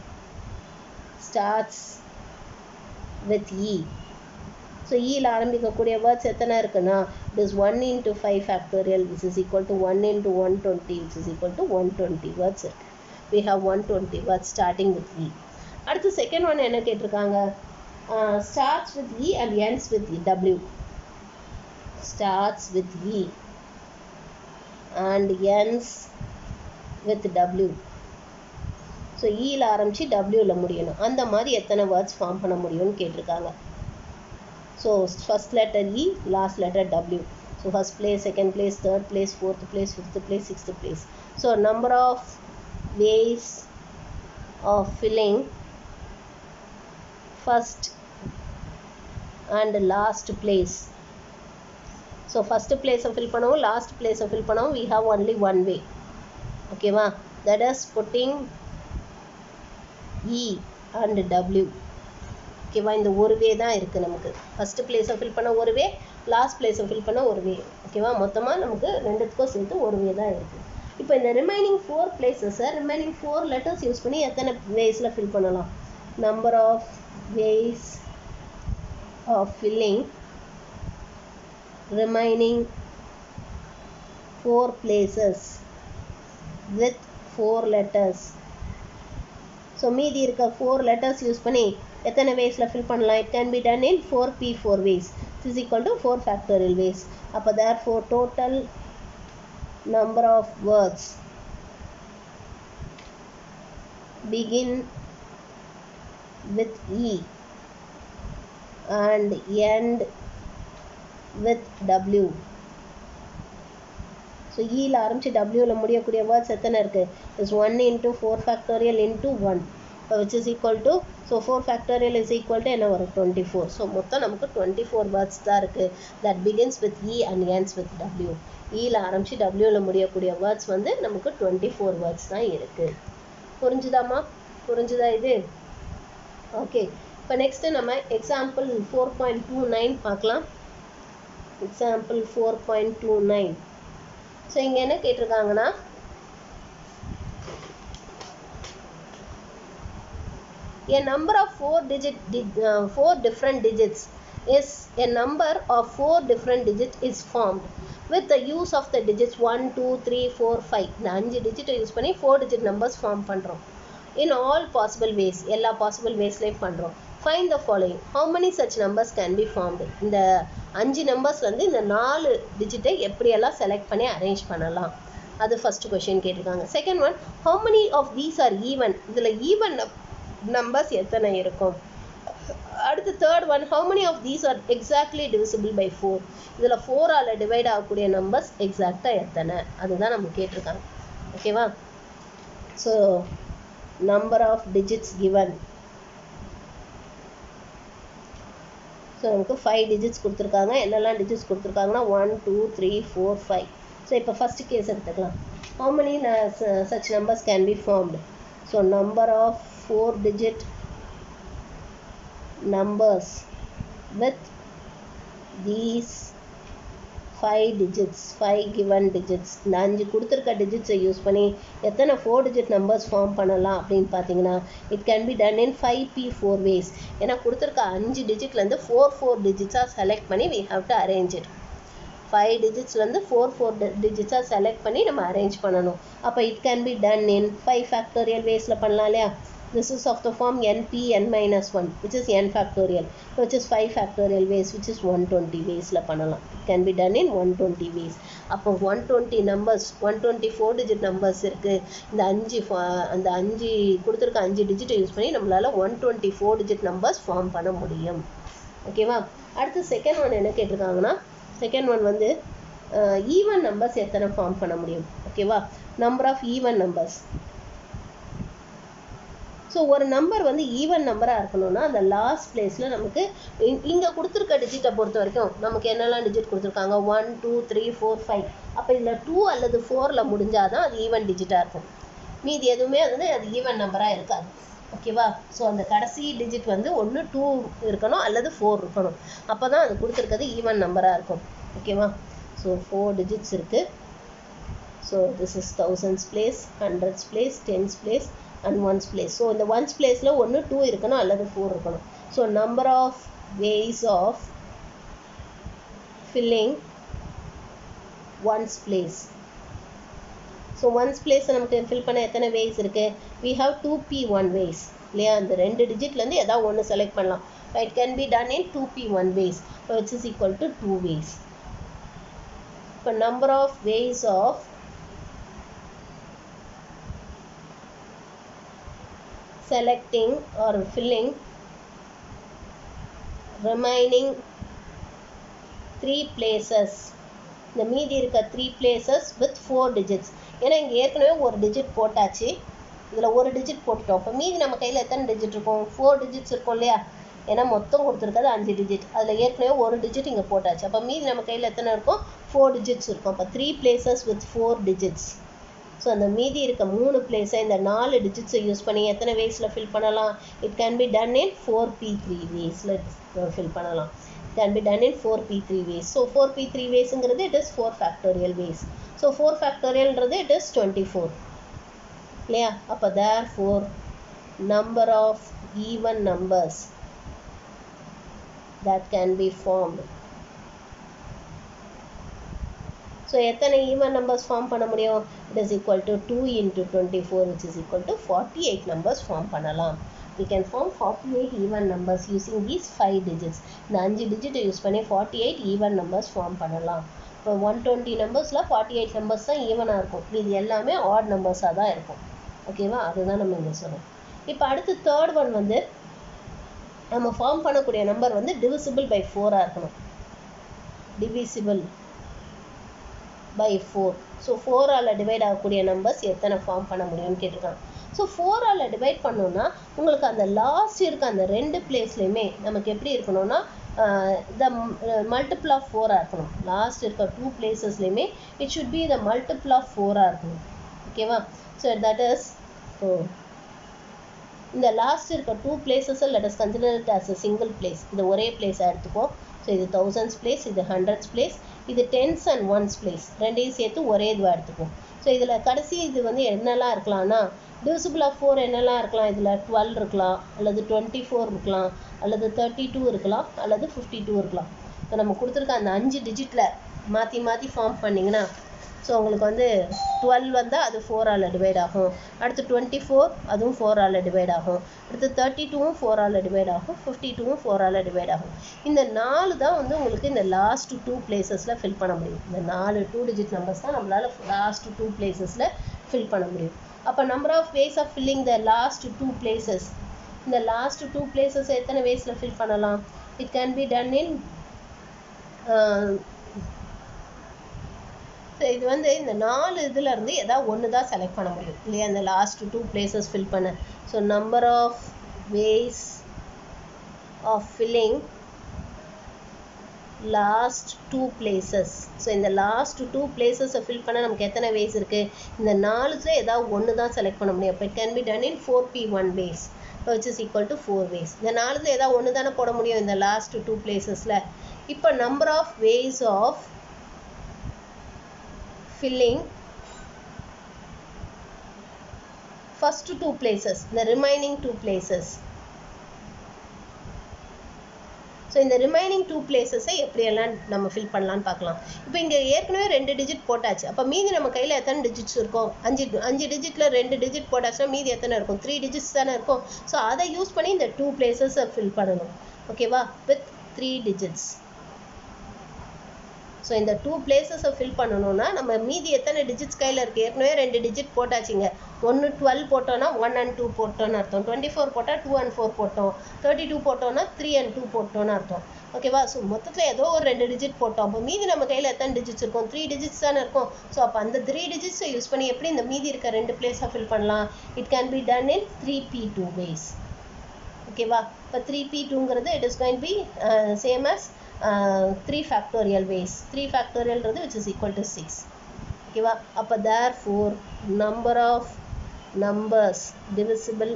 starts with e so ஈயில் ஆரம்பிக்கக்கூடிய வேர்ட்ஸ் எத்தனை இருக்குன்னா it is one into five factorial which is equal to one into one twenty which is equal to one twenty words இருக்கு we have one twenty words starting with E அடுத்து செகண்ட் ஒன் என்ன கேட்டிருக்காங்க starts with E and ends with W starts with E and ends with W. So ஈயில் ஆரம்பித்து டபிள்யூவில் முடியணும் அந்த மாதிரி எத்தனை வேர்ட்ஸ் ஃபார்ம் பண்ண முடியும்னு கேட்டிருக்காங்க so first letter E last letter W so first place second place third place fourth place fifth place sixth place so number of ways of filling first and last place so first பிளேஸை ஃபில் பண்ணவும் லாஸ்ட் பிளேஸை ஃபில் பண்ணவும் we have only one way ஓகேவா that is putting E and W ஓகேவா இந்த ஒரு வே தான் இருக்குது நமக்கு ஃபஸ்ட்டு பிளேஸை ஃபில் பண்ண ஒரு வே லாஸ்ட் பிளேஸை ஃபில் பண்ண ஒரு வே ஓகேவா மொத்தமாக நமக்கு ரெண்டுத்துக்கும் சேர்த்து ஒரு வே தான் இருக்குது இப்போ இந்த ரிமைனிங் ஃபோர் பிளேசஸை ரிமைனிங் ஃபோர் லெட்டர்ஸ் யூஸ் பண்ணி எத்தனை வேஸில் ஃபில் பண்ணலாம் number of ways of filling remaining four places with four letters so மீதி இருக்க ஃபோர் லெட்டர்ஸ் யூஸ் பண்ணி எத்தனை வேஸில் ஃபில் பண்ணலாம் it can be done in four P four ways is equal to four factorial ways அப்போ therefore total number of words begin with E and end with W. So ஈயில் ஆரம்பித்து டபிள்யூவில் முடியக்கூடிய வேர்ட்ஸ் எத்தனை இருக்குது is one into four factorial into one which is equal to so four factorial is equal to என்ன வரும் டுவெண்ட்டி ஃபோர் ஸோ மொத்தம் நமக்கு டுவெண்ட்டி ஃபோர் வேர்ட்ஸ் தான் இருக்குது that begins with E and ends with W ஈயில் ஆரம்பித்து டபிள்யூவில் முடியக்கூடிய வேர்ட்ஸ் வந்து நமக்கு டுவெண்ட்டி ஃபோர் வேர்ட்ஸ் தான் இருக்குது புரிஞ்சுதாம்மா புரிஞ்சுதா இது ஓகே இப்போ நெக்ஸ்ட்டு நம்ம example four point two nine பார்க்கலாம் example four point two nine so இங்கே என்ன கேட்டிருக்காங்கன்னா a number of four digit uh, four different digits is a number of four different digits is formed with the use of the digits 1 2 3 4 5 இந்த அஞ்சு டிஜிட்டை யூஸ் பண்ணி ஃபோர் டிஜிட் நம்பர்ஸ் ஃபார்ம் பண்ணுறோம் இன் ஆல் பாசிபிள் வேஸ் எல்லா பாசிபிள் வேஸ்லேயும் பண்ணுறோம் find the following how many such numbers can be formed இந்த அஞ்சு நம்பர்ஸ்லேருந்து இந்த நாலு டிஜிட்டை எப்படியெல்லாம் செலக்ட் பண்ணி அரேஞ்ச் பண்ணலாம் அது ஃபர்ஸ்ட் கொஷின் கேட்டிருக்காங்க second one how many of these are even இதில் ஈவன் நம்பர்ஸ் எத்தனை இருக்கும் அடுத்து third one how many of these are exactly divisible by four இதில் ஃபோரால் டிவைட் ஆகக்கூடிய நம்பர்ஸ் எக்ஸாக்டாக எத்தனை அதுதான் நம்ம கேட்டிருக்காங்க ஓகேவா so number of digits given so நமக்கு ஃபைவ் டிஜிட்ஸ் கொடுத்துருக்காங்க என்னெல்லாம் டிஜிட்ஸ் கொடுத்துருக்காங்கன்னா one two three four five so இப்போ ஃபஸ்ட்டு கேஸ் எடுத்துக்கலாம் how many such numbers can be formed so number of four digit numbers with these five digits five given digits இந்த அஞ்சு கொடுத்துருக்க டிஜிட்ஸை யூஸ் பண்ணி எத்தனை ஃபோர் டிஜிட் நம்பர்ஸ் ஃபார்ம் பண்ணலாம் அப்படின்னு பார்த்தீங்கன்னா it can be done in five P four ways ஏன்னா கொடுத்துருக்க அஞ்சு டிஜிட்லேருந்து ஃபோர் ஃபோர் டிஜிட்ஸாக செலக்ட் பண்ணி we have to arrange it five டிஜிட்ஸ்லேருந்து ஃபோர் ஃபோர் டிஜிட்ஸாக செலக்ட் பண்ணி நம்ம அரேஞ்ச் பண்ணணும் அப்போ it can be done in five factorial வேஸில் பண்ணலாம் இல்லையா this is of the form np n minus 1 which is n factorial which is 5 factorial ways which is 120 ways ல பண்ணலாம் it can be done in 120 ways அப்போ 120 numbers 124 digit numbers இருக்கு இந்த அஞ்சு fa- அந்த அஞ்சு கொடுத்துருக்க அஞ்சு டிஜிட்டை யூஸ் பண்ணி நம்மளால 124 digit numbers ஃபார்ம் பண்ண முடியும் ஓகேவா அடுத்து செகண்ட் ஒன் என்ன கேட்டிருக்காங்கன்னா செகண்ட் ஒன் வந்து ஈவன் நம்பர்ஸ் எத்தனை ஃபார்ம் பண்ண முடியும் ஓகேவா number of even numbers so ஒரு நம்பர் வந்து ஈவன் நம்பராக இருக்கணும்னா அந்த லாஸ்ட் பிளேஸில் நமக்கு இங்கே கொடுத்துருக்க டிஜிட்டை பொறுத்த வரைக்கும் நமக்கு என்னெல்லாம் டிஜிட் கொடுத்துருக்காங்க one two three four five அப்போ இதில் டூ அல்லது ஃபோரில் முடிஞ்சால் தான் அது ஈவன் டிஜிட்டாக இருக்கும் மீதி எதுவுமே வந்து அது ஈவன் நம்பராக இருக்காது ஓகேவா ஸோ அந்த கடைசி டிஜிட் வந்து ஒன்று டூ இருக்கணும் அல்லது ஃபோர் இருக்கணும் அப்போ தான் அது கொடுத்துருக்கிறது ஈவன் நம்பராக இருக்கும் ஓகேவா ஸோ ஃபோர் டிஜிட்ஸ் இருக்குது so this is thousands place hundreds place tens place and ones place so இந்த ஒன்ஸ் பிளேஸில் ஒன்று டூ இருக்கணும் அல்லது ஃபோர் இருக்கணும் so number of ways of filling ones place so ones பிளேஸை நமக்கு ஃபில் பண்ண எத்தனை வேஸ் இருக்குது we have two P one ways இல்லையா அந்த ரெண்டு டிஜிட்லேருந்து ஏதாவது ஒன்று செலக்ட் பண்ணலாம் it can be done in two P one ways which is equal to two ways இப்போ number of ways of selecting or filling remaining three places இந்த மீதி இருக்க three places with four digits ஏன்னா இங்கே ஏற்கனவே ஒரு டிஜிட் போட்டாச்சு இதில் ஒரு டிஜிட் போட்டுட்டோம் இப்போ மீதி நம்ம கையில் எத்தனை டிஜிட் இருக்கும் ஃபோர் டிஜிட்ஸ் இருக்கும் இல்லையா ஏன்னா மொத்தம் கொடுத்துருக்கிறது அஞ்சு டிஜிட் அதில் ஏற்கனவே ஒரு டிஜிட் இங்கே போட்டாச்சு அப்போ மீதி நம்ம கையில் எத்தனை இருக்கும் ஃபோர் டிஜிட்ஸ் இருக்கும் அப்போ three places with four digits so அந்த மீதி இருக்க மூணு பிளேஸை இந்த நாலு டிஜிட்ஸை யூஸ் பண்ணி எத்தனை வேஸில் ஃபில் பண்ணலாம் it can be done in four P three வேஸில் ஃபில் பண்ணலாம் can be done in four P three ways so four P three வேஸுங்கிறது it is four factorial ways so four ஃபேக்டோரியல்ன்றது இட் இஸ் டுவெண்ட்டி ஃபோர் இல்லையா அப்போ therefore number of even numbers that can be formed so எத்தனை ஈவன் நம்பர்ஸ் ஃபார்ம் பண்ண முடியும் it is equal to two into twenty four which is equal to forty eight numbers form பண்ணலாம் we can form 48 even numbers using these 5 digits இந்த அஞ்சு டிஜிட்டை யூஸ் பண்ணி 48 even numbers ஃபார்ம் பண்ணலாம் இப்போ ஒன் டுவெண்ட்டி நம்பர்ஸில் ஃபார்ட்டி எயிட் நம்பர்ஸ் தான் ஈவனாக இருக்கும் இது எல்லாமே ஆட் நம்பர்ஸாக தான் இருக்கும் ஓகேவா அதுதான் நம்ம இங்கே சொல்லுவோம் இப்போ அடுத்து தேர்ட் ஒன் வந்து நம்ம ஃபார்ம் பண்ணக்கூடிய நம்பர் வந்து டிவிசிபிள் பை ஃபோராக இருக்கணும் டிவிசிபிள் பை ஃபோர் ஸோ ஃபோரால் டிவைட் ஆகக்கூடிய நம்பர்ஸ் எத்தனை ஃபார்ம் பண்ண முடியும்னு கேட்டிருக்காங்க ஸோ ஃபோரால் டிவைட் பண்ணோன்னா உங்களுக்கு அந்த லாஸ்ட் இருக்க அந்த ரெண்டு பிளேஸ்லையுமே நமக்கு எப்படி இருக்கணும்னா த மல்டிபிள் ஆஃப் ஃபோராக இருக்கணும் லாஸ்ட் இருக்க டூ பிளேசஸ்லையுமே it should be the multiple of ஃபோராக இருக்கணும் ஓகேவா ஸோ தட் இஸ் ஸோ இந்த லாஸ்ட் இருக்க டூ பிளேசஸை let us consider it as a single place இது ஒரே பிளேஸாக எடுத்துப்போம் ஸோ இது தௌசண்ட்ஸ் பிளேஸ் இது ஹண்ட்ரட்ஸ் பிளேஸ் இது டென்ஸ் அண்ட் ஒன்ஸ் பிளேஸ் ரெண்டையும் சேர்த்து ஒரே இதுவாக எடுத்துப்போம் ஸோ இதில் கடைசி இது வந்து என்னெல்லாம் இருக்கலாம்னா டிவிசிபிள் ஆஃப் ஃபோர் என்னெல்லாம் இருக்கலாம் இதில் டுவெல் இருக்கலாம் அல்லது டுவெண்ட்டி ஃபோர் இருக்கலாம் அல்லது தேர்ட்டி டூ இருக்கலாம் அல்லது ஃபிஃப்டி டூ இருக்கலாம் இப்போ நம்ம கொடுத்துருக்க அந்த அஞ்சு டிஜிட்டில் மாற்றி மாற்றி ஃபார்ம் பண்ணிங்கன்னா ஸோ உங்களுக்கு வந்து டுவெல் வந்தால் அது ஃபோரால் டிவைட் ஆகும் அடுத்து டுவெண்ட்டி ஃபோர் அதுவும் ஃபோரால் டிவைட் ஆகும் அடுத்து தேர்ட்டி டூவும் ஃபோரால் டிவைட் ஆகும் ஃபிஃப்டி டூவும் ஃபோரால் டிவைட் ஆகும் இந்த நாலு தான் வந்து உங்களுக்கு இந்த லாஸ்ட் டூ பிளேசஸில் ஃபில் பண்ண முடியும் இந்த நாலு டூ டிஜிட் நம்பர்ஸ் தான் நம்மளால் லாஸ்ட் டூ பிளேசஸில் ஃபில் பண்ண முடியும் அப்போ number of ways of filling the last two places இந்த லாஸ்ட் டூ பிளேசஸ் எத்தனை வேஸில் ஃபில் பண்ணலாம் it can be done in so இது வந்து இந்த நாலு இதுல இருந்து ஏதாவது ஒன்று தான் செலக்ட் பண்ண முடியும் இல்லையா இந்த லாஸ்ட் டூ பிளேசஸ் ஃபில் பண்ண so number of ways of filling last two places so இந்த லாஸ்ட் டூ பிளேசஸை ஃபில் பண்ண நமக்கு எத்தனை வேஸ் இருக்குது இந்த நாலுல ஏதாவது ஒன்று தான் செலக்ட் பண்ண முடியும் இப்போ it can be done in four P one ways which is equal to four ways இந்த நாலுல ஏதாவது ஒன்று தானே போட முடியும் இந்த லாஸ்ட் டூ பிளேசஸில் இப்போ number of ways of filling first two places the remaining two places so இந்த ரிமைனிங் டூ பிளேசஸை எப்படியெல்லாம் நம்ம ஃபில் பண்ணலான்னு பார்க்கலாம் இப்போ இங்கே ஏற்கனவே ரெண்டு டிஜிட் போட்டாச்சு அப்போ மீதி நம்ம கையில் எத்தனை டிஜிட்ஸ் இருக்கும் அஞ்சு அஞ்சு டிஜிட்டில் ரெண்டு டிஜிட் போட்டாச்சுன்னா மீதி எத்தனை இருக்கும் த்ரீ டிஜிட்ஸ் தானே இருக்கும் ஸோ அதை யூஸ் பண்ணி இந்த டூ பிளேசஸை ஃபில் பண்ணணும் ஓகேவா வித் த்ரீ டிஜிட்ஸ் ஸோ இந்த டூ பிளேசஸை ஃபில் பண்ணணும்னா நம்ம மீதி எத்தனை டிஜிட்ஸ் கையில் இருக்குது ஏற்கனவே ரெண்டு டிஜிட் போட்டாச்சுங்க ஒன்று டுவெல் போட்டோன்னா ஒன் அண்ட் டூ போட்டோன்னு அர்த்தம் டுவெண்ட்டி ஃபோர் போட்டால் டூ அண்ட் ஃபோர் போட்டோம் தேர்ட்டி டூ போட்டோன்னா த்ரீ அண்ட் டூ போட்டோன்னு அர்த்தம் ஓகேவா ஸோ மொத்தத்தில் ஏதோ ஒரு ரெண்டு டிஜிட் போட்டோம் அப்போ மீதி நம்ம கையில் எத்தனை டிஜிட்ஸ் இருக்கும் த்ரீ டிஜிட்ஸ் தானே இருக்கும் ஸோ அப்போ அந்த த்ரீ டிஜிட்ஸை யூஸ் பண்ணி எப்படி இந்த மீதி இருக்க ரெண்டு பிளேஸை ஃபில் பண்ணலாம் it can be done in three P two ways ஓகேவா இப்போ த்ரீ பி டூங்கிறது it is going be same as three factorial ways three ஃபேக்டோரியல்ன்றது which is equal to six ஓகேவா அப்போ therefore number of numbers divisible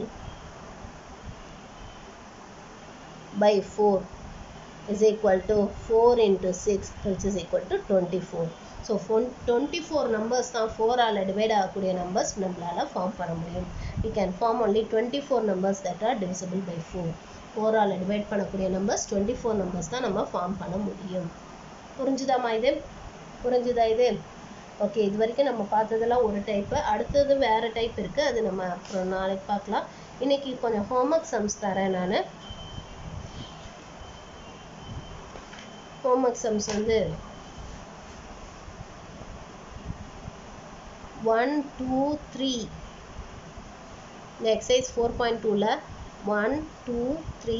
by 4 is equal to 4 into 6 which is equal to 24 so ஃபோன் டுவெண்ட்டி ஃபோர் நம்பர்ஸ் தான் ஃபோரால் டிவைட் ஆகக்கூடிய நம்பர்ஸ் நம்மளால் ஃபார்ம் பண்ண முடியும் we can form only twenty four numbers that are divisible by four ஃபோரால் டிவைட் பண்ணக்கூடிய நம்பர்ஸ் டுவெண்ட்டி ஃபோர் நம்பர்ஸ் தான் நம்ம ஃபார்ம் பண்ண முடியும் புரிஞ்சுதாம்மா இது புரிஞ்சுதா இது ஓகே இது வரைக்கும் நம்ம பார்த்ததெல்லாம் ஒரு டைப்பு அடுத்தது வேறு டைப் இருக்குது அது நம்ம அப்புறம் நாளைக்கு பார்க்கலாம் இன்னைக்கு கொஞ்சம் ஹோம்ஒர்க் சம்ஸ் தரேன் நான் ஹோம்ஒர்க் சம்ஸ் வந்து ஒன் டூ த்ரீ இந்த எக்ஸசைஸ் ஃபோர் பாயிண்ட் டூவில் ஒன் டூ த்ரீ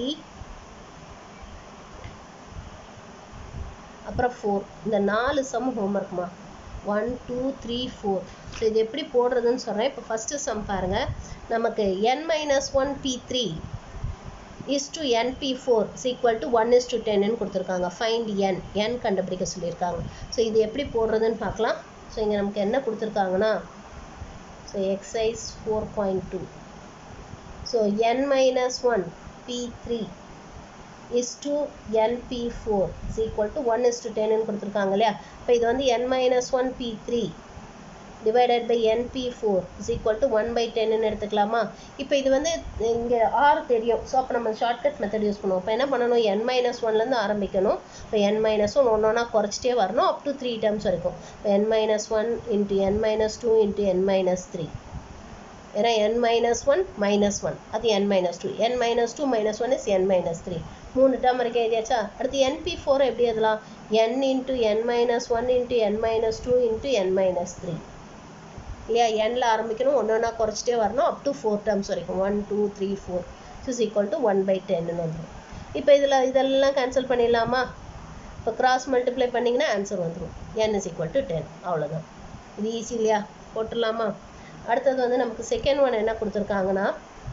அப்புறம் ஃபோர் இந்த நாலு சம் ஹோம்ஒர்க்மா one two three four so இது எப்படி போடுறதுன்னு சொல்கிறேன் இப்போ ஃபஸ்ட்டு சம் பாருங்கள் நமக்கு என் minus one P three is to N P four is equal to one is to டென்னு கொடுத்துருக்காங்க ஃபைண்ட் என் என் கண்டுபிடிக்க சொல்லியிருக்காங்க ஸோ இது எப்படி போடுறதுன்னு பார்க்கலாம் ஸோ இங்கே நமக்கு என்ன கொடுத்துருக்காங்கன்னா so exercise four point two so N minus one P three is to N P four is equal to one is to டென்னு கொடுத்துருக்காங்க இல்லையா இப்போ இது வந்து என் minus one P three divided by N P four is equal to one by டென்னு எடுத்துக்கலாமா இப்போ இது வந்து இங்கே ஆறு தெரியும் ஸோ அப்போ நம்ம ஷார்ட்கட் மெத்தட் யூஸ் பண்ணுவோம் இப்போ என்ன பண்ணணும் என் மைனஸ் ஒன்லேருந்து ஆரம்பிக்கணும் இப்போ என் மைனஸ் ஒன் ஒன்று ஒன்றா குறைச்சிட்டே வரணும் அப் டு த்ரீ டேர்ம்ஸ் வரைக்கும் இப்போ என் மைனஸ் ஒன் இன்ட்டு என் மைனஸ் டூ இன்ட்டு என் மைனஸ் த்ரீ ஏன்னா N minus one minus one அது N minus two N minus two minus one is N minus three மூணு டேர்ம் வரைக்கும் எழுதியாச்சா அடுத்து என்பி ஃபோர் எப்படி எழுதலாம் என் இன்ட்டு என் மைனஸ் ஒன் இன்ட்டு என் மைனஸ் டூ இன்ட்டு என் மைனஸ் த்ரீ இல்லையா எண்ணில் ஆரம்பிக்கணும் ஒன்று ஒன்றா குறைச்சிட்டே வரணும் அப் டு ஃபோர் டேர்ம்ஸ் வரைக்கும் one two three four is equal to one by டென்னு வந்துடும் இப்போ இதில் இதெல்லாம் கேன்சல் பண்ணிடலாமா இப்போ கிராஸ் மல்டிப்ளை பண்ணிங்கன்னா ஆன்சர் வந்துடும் N is equal to ten அவ்வளோதான் இது ஈஸி இல்லையா போட்டுடலாமா அடுத்தது வந்து நமக்கு செகண்ட் ஒன் என்ன கொடுத்துருக்காங்கன்னா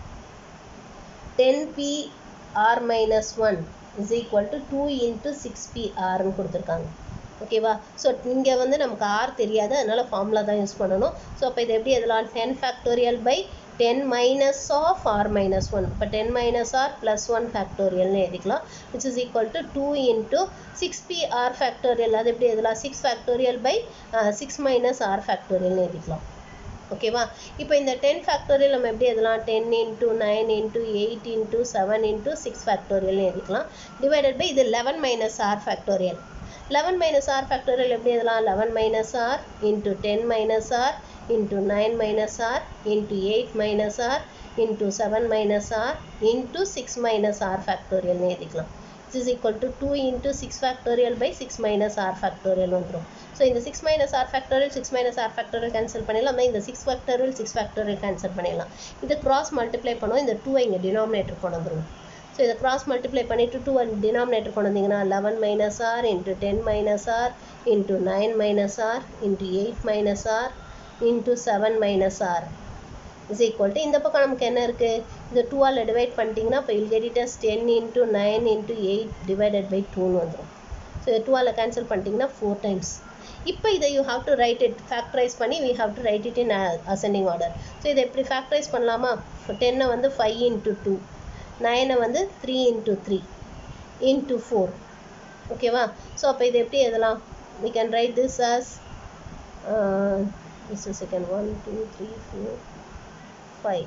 ten P R minus one is equal to two into six P ஆர்னு கொடுத்துருக்காங்க ஓகேவா ஸோ இங்கே வந்து நமக்கு ஆர் தெரியாது அதனால் ஃபார்முலா தான் யூஸ் பண்ணணும் ஸோ அப்போ இது எப்படி எதெல்லாம் ten factorial by ten minus of r minus one இப்போ ten minus r plus one ஃபேக்டோரியல்னு எழுதிக்கலாம் which is equal to two into six P r factorial அது எப்படி எதெல்லாம் six factorial by six minus r ஃபேக்டோரியல்னு எழுதிக்கலாம் ஓகேவா இப்போ இந்த டென் ஃபேக்டோரியல் நம்ம எப்படி எழுதலாம் ten into nine into eight into seven into six ஃபேக்டோரியல்னு எழுதிக்கலாம் டிவைடட் பை இது eleven minus r factorial eleven minus r factorial எப்படி எழுதலாம் eleven minus r into ten minus r into nine minus r into eight minus r into seven minus r into six minus r ஃபேக்டோரியல்னு எழுதிக்கலாம் this is equal to 2 into 6 factorial by 6 minus r factorial வந்துரும் ஸோ இந்த 6 minus r factorial 6 minus r factorial cancel பண்ணிடலாம் இந்த 6 factorial 6 factorial cancel பண்ணிடலாம் இதை cross multiply பண்ணுவோம் இந்த 2 இங்கே denominator கொண்டு வந்துருவோம் ஸோ இதை cross multiply பண்ணிட்டு 2 and denominator கொண்டு வந்தீங்கன்னா 11 minus r into 10 minus r into 9 minus r into 8 minus r into 7 minus r is equal to இந்த பக்கம் நமக்கு என்ன இருக்கு இந்த டூவால் டிவைட் பண்ணிட்டீங்கன்னா இப்போ will get it as ten into nine into eight divided by டூன்னு வந்துடும் ஸோ இதை டூவால் கேன்சல் பண்ணிட்டீங்கன்னா ஃபோர் டைம்ஸ் இப்போ இதை you have to write it factorise பண்ணி we have to write it in ascending order so இதை எப்படி ஃபேக்டரைஸ் பண்ணலாமா டென்னை வந்து ஃபைவ் இன்ட்டு டூ நைனை வந்து three into three into four ஓகேவா ஸோ அப்போ இது எப்படி எழுதலாம் we can write this as uh, just a second one two three four five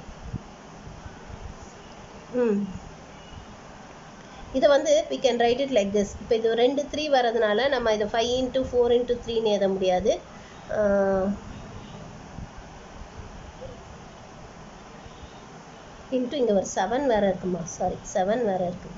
ம் இதை வந்து we can write it like this இப்போ இது ரெண்டு த்ரீ வரதுனால நம்ம இதை ஃபைவ் இன்ட்டு ஃபோர் இன்ட்டு த்ரீன்னு எழுத முடியாது இன்ட்டு இங்கே ஒரு செவன் வேறு இருக்குமா சாரி செவன் வேறு இருக்குது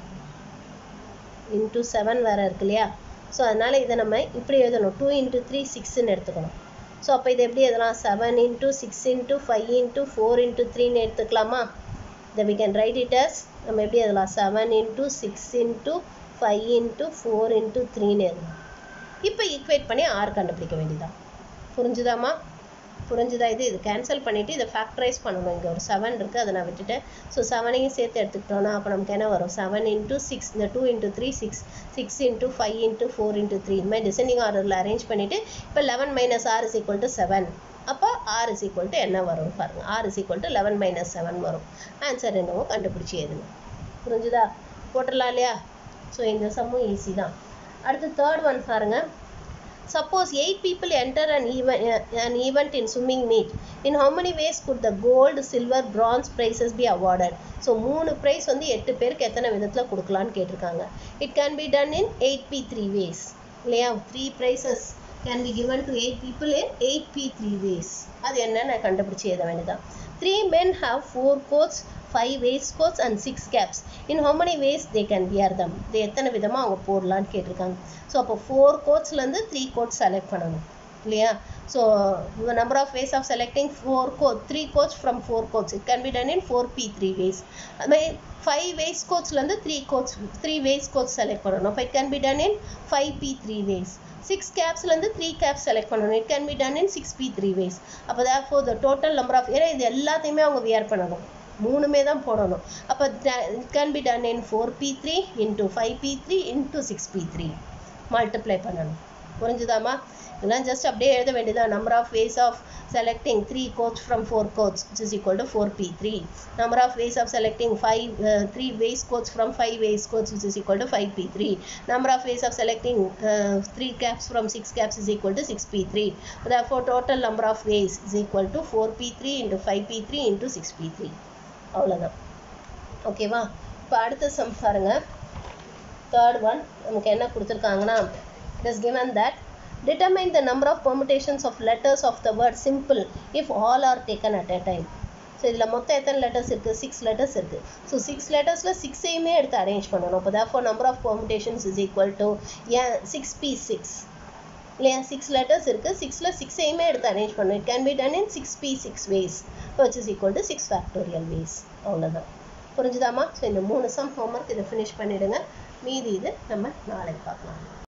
இன்ட்டு செவன் வேறு இருக்கு இல்லையா ஸோ அதனால் இதை நம்ம இப்படி எழுதணும் டூ இன்ட்டு த்ரீ சிக்ஸ்ன்னு எடுத்துக்கணும் ஸோ அப்போ இதை எப்படி எழுதலாம் seven into six into five into four into த்ரீன்னு எடுத்துக்கலாமா இதை we can write it as நம்ம எப்படி எழுதலாம் seven into six into five into four into த்ரீன்னு எழுதலாம் இப்போ ஈக்குவேட் பண்ணி ஆர் கண்டுபிடிக்க வேண்டியதான் புரிஞ்சுதாம்மா புரிஞ்சுதா இது இது கேன்சல் பண்ணிவிட்டு இதை ஃபேக்டரைஸ் பண்ணணும் இங்கே ஒரு செவன் இருக்குது அதை நான் விட்டுட்டேன் ஸோ செவனையும் சேர்த்து எடுத்துக்கிட்டோன்னா அப்போ நமக்கு என்ன வரும் செவன் இன்ட்டு சிக்ஸ் இந்த two into three six six into five into four into three இந்த மாதிரி டிசைனிங் ஆர்டரில் அரேஞ்ச் பண்ணிவிட்டு இப்போ eleven minus r is equal to seven அப்போ ஆர் இஸ் ஈக்குவல் டு என்ன வரும் பாருங்கள் r is equal to eleven minus seven வரும் ஆன்சர் என்னவோ கண்டுபிடிச்சி எழுதுங்க புரிஞ்சுதா போட்டுடலாம் இல்லையா ஸோ இந்த சம்மும் ஈஸி தான் அடுத்து தேர்ட் ஒன் பாருங்கள் Suppose eight people enter an, even, an event in swimming meet. In how many ways could the gold, silver, bronze prizes be awarded? So மூணு ப்ரைஸ் வந்து எட்டு பேருக்கு எத்தனை விதத்தில் கொடுக்கலான்னு கேட்டிருக்காங்க it can be done in eight P three ways இல்லையா three prizes can be given to eight people in eight P three ways அது என்னன்னு கண்டுபிடிச்சி எழுத வேண்டியதான் three men have four coats five waist coats and six caps in how many ways they can wear them இது எத்தனை விதமாக அவங்க போடலான்னு கேட்டிருக்காங்க ஸோ அப்போ ஃபோர் கோட்ஸ்லேருந்து த்ரீ கோட்ஸ் செலக்ட் பண்ணணும் இல்லையா so number of ways of selecting four coat three coats from four coats it can be done in four P three ways அதுமாதிரி ஃபைவ் வேஸ் கோட்ஸ்லேருந்து three coats three waist coats select பண்ணணும் அப்போ it can be done in five P three ways six கேப்ஸ்லேருந்து த்ரீ கேப்ஸ் செலக்ட் பண்ணணும் it can be done in six P three ways அப்போ therefore the total number of ஏன்னா இது எல்லாத்தையுமே அவங்க வியர் பண்ணணும் மூணுமே தான் போடணும் அப்போ it can be done in four P three into five P three into six P three multiply பண்ணணும் புரிஞ்சுதாம்மா இதெல்லாம் ஜஸ்ட் அப்படியே எழுத வேண்டியதான் number of ways of selecting three coats from four coats which is equal to four P three number of ways of selecting five three waist coats from five waist coats which is equal to five P three number of ways of selecting three caps from six caps is equal to six P three therefore total number of ways is equal to 4p3 into 5p3 into 6p3 அவ்வளோதான் ஓகேவா இப்போ அடுத்த சம் பாருங்க தேர்ட் ஒன் நமக்கு என்ன கொடுத்துருக்காங்கன்னா it is given that determine the number of permutations of letters of the word simple if all are taken at a time so இதில் மொத்தம் எத்தனை லெட்டர்ஸ் இருக்குது சிக்ஸ் லெட்டர்ஸ் இருக்குது ஸோ சிக்ஸ் லெட்டர்ஸில் சிக்ஸையுமே எடுத்து அரேஞ்ச் பண்ணணும் அப்போ therefore number of permutations is equal to ஏன் சிக்ஸ் பி சிக்ஸ் இல்லையா சிக்ஸ் லெட்டர்ஸ் இருக்குது சிக்ஸில் சிக்ஸையுமே எடுத்து அரேஞ்ச் பண்ணணும் it can be done in six P six ways which is equal to six factorial ways அவ்வளோதான் புரிஞ்சுதாம்மா ஸோ இந்த மூணு சம் ஹோம்ஒர்க் இதை ஃபினிஷ் பண்ணிவிடுங்க மீதி இது நம்ம நாளைக்கு பார்க்கலாம்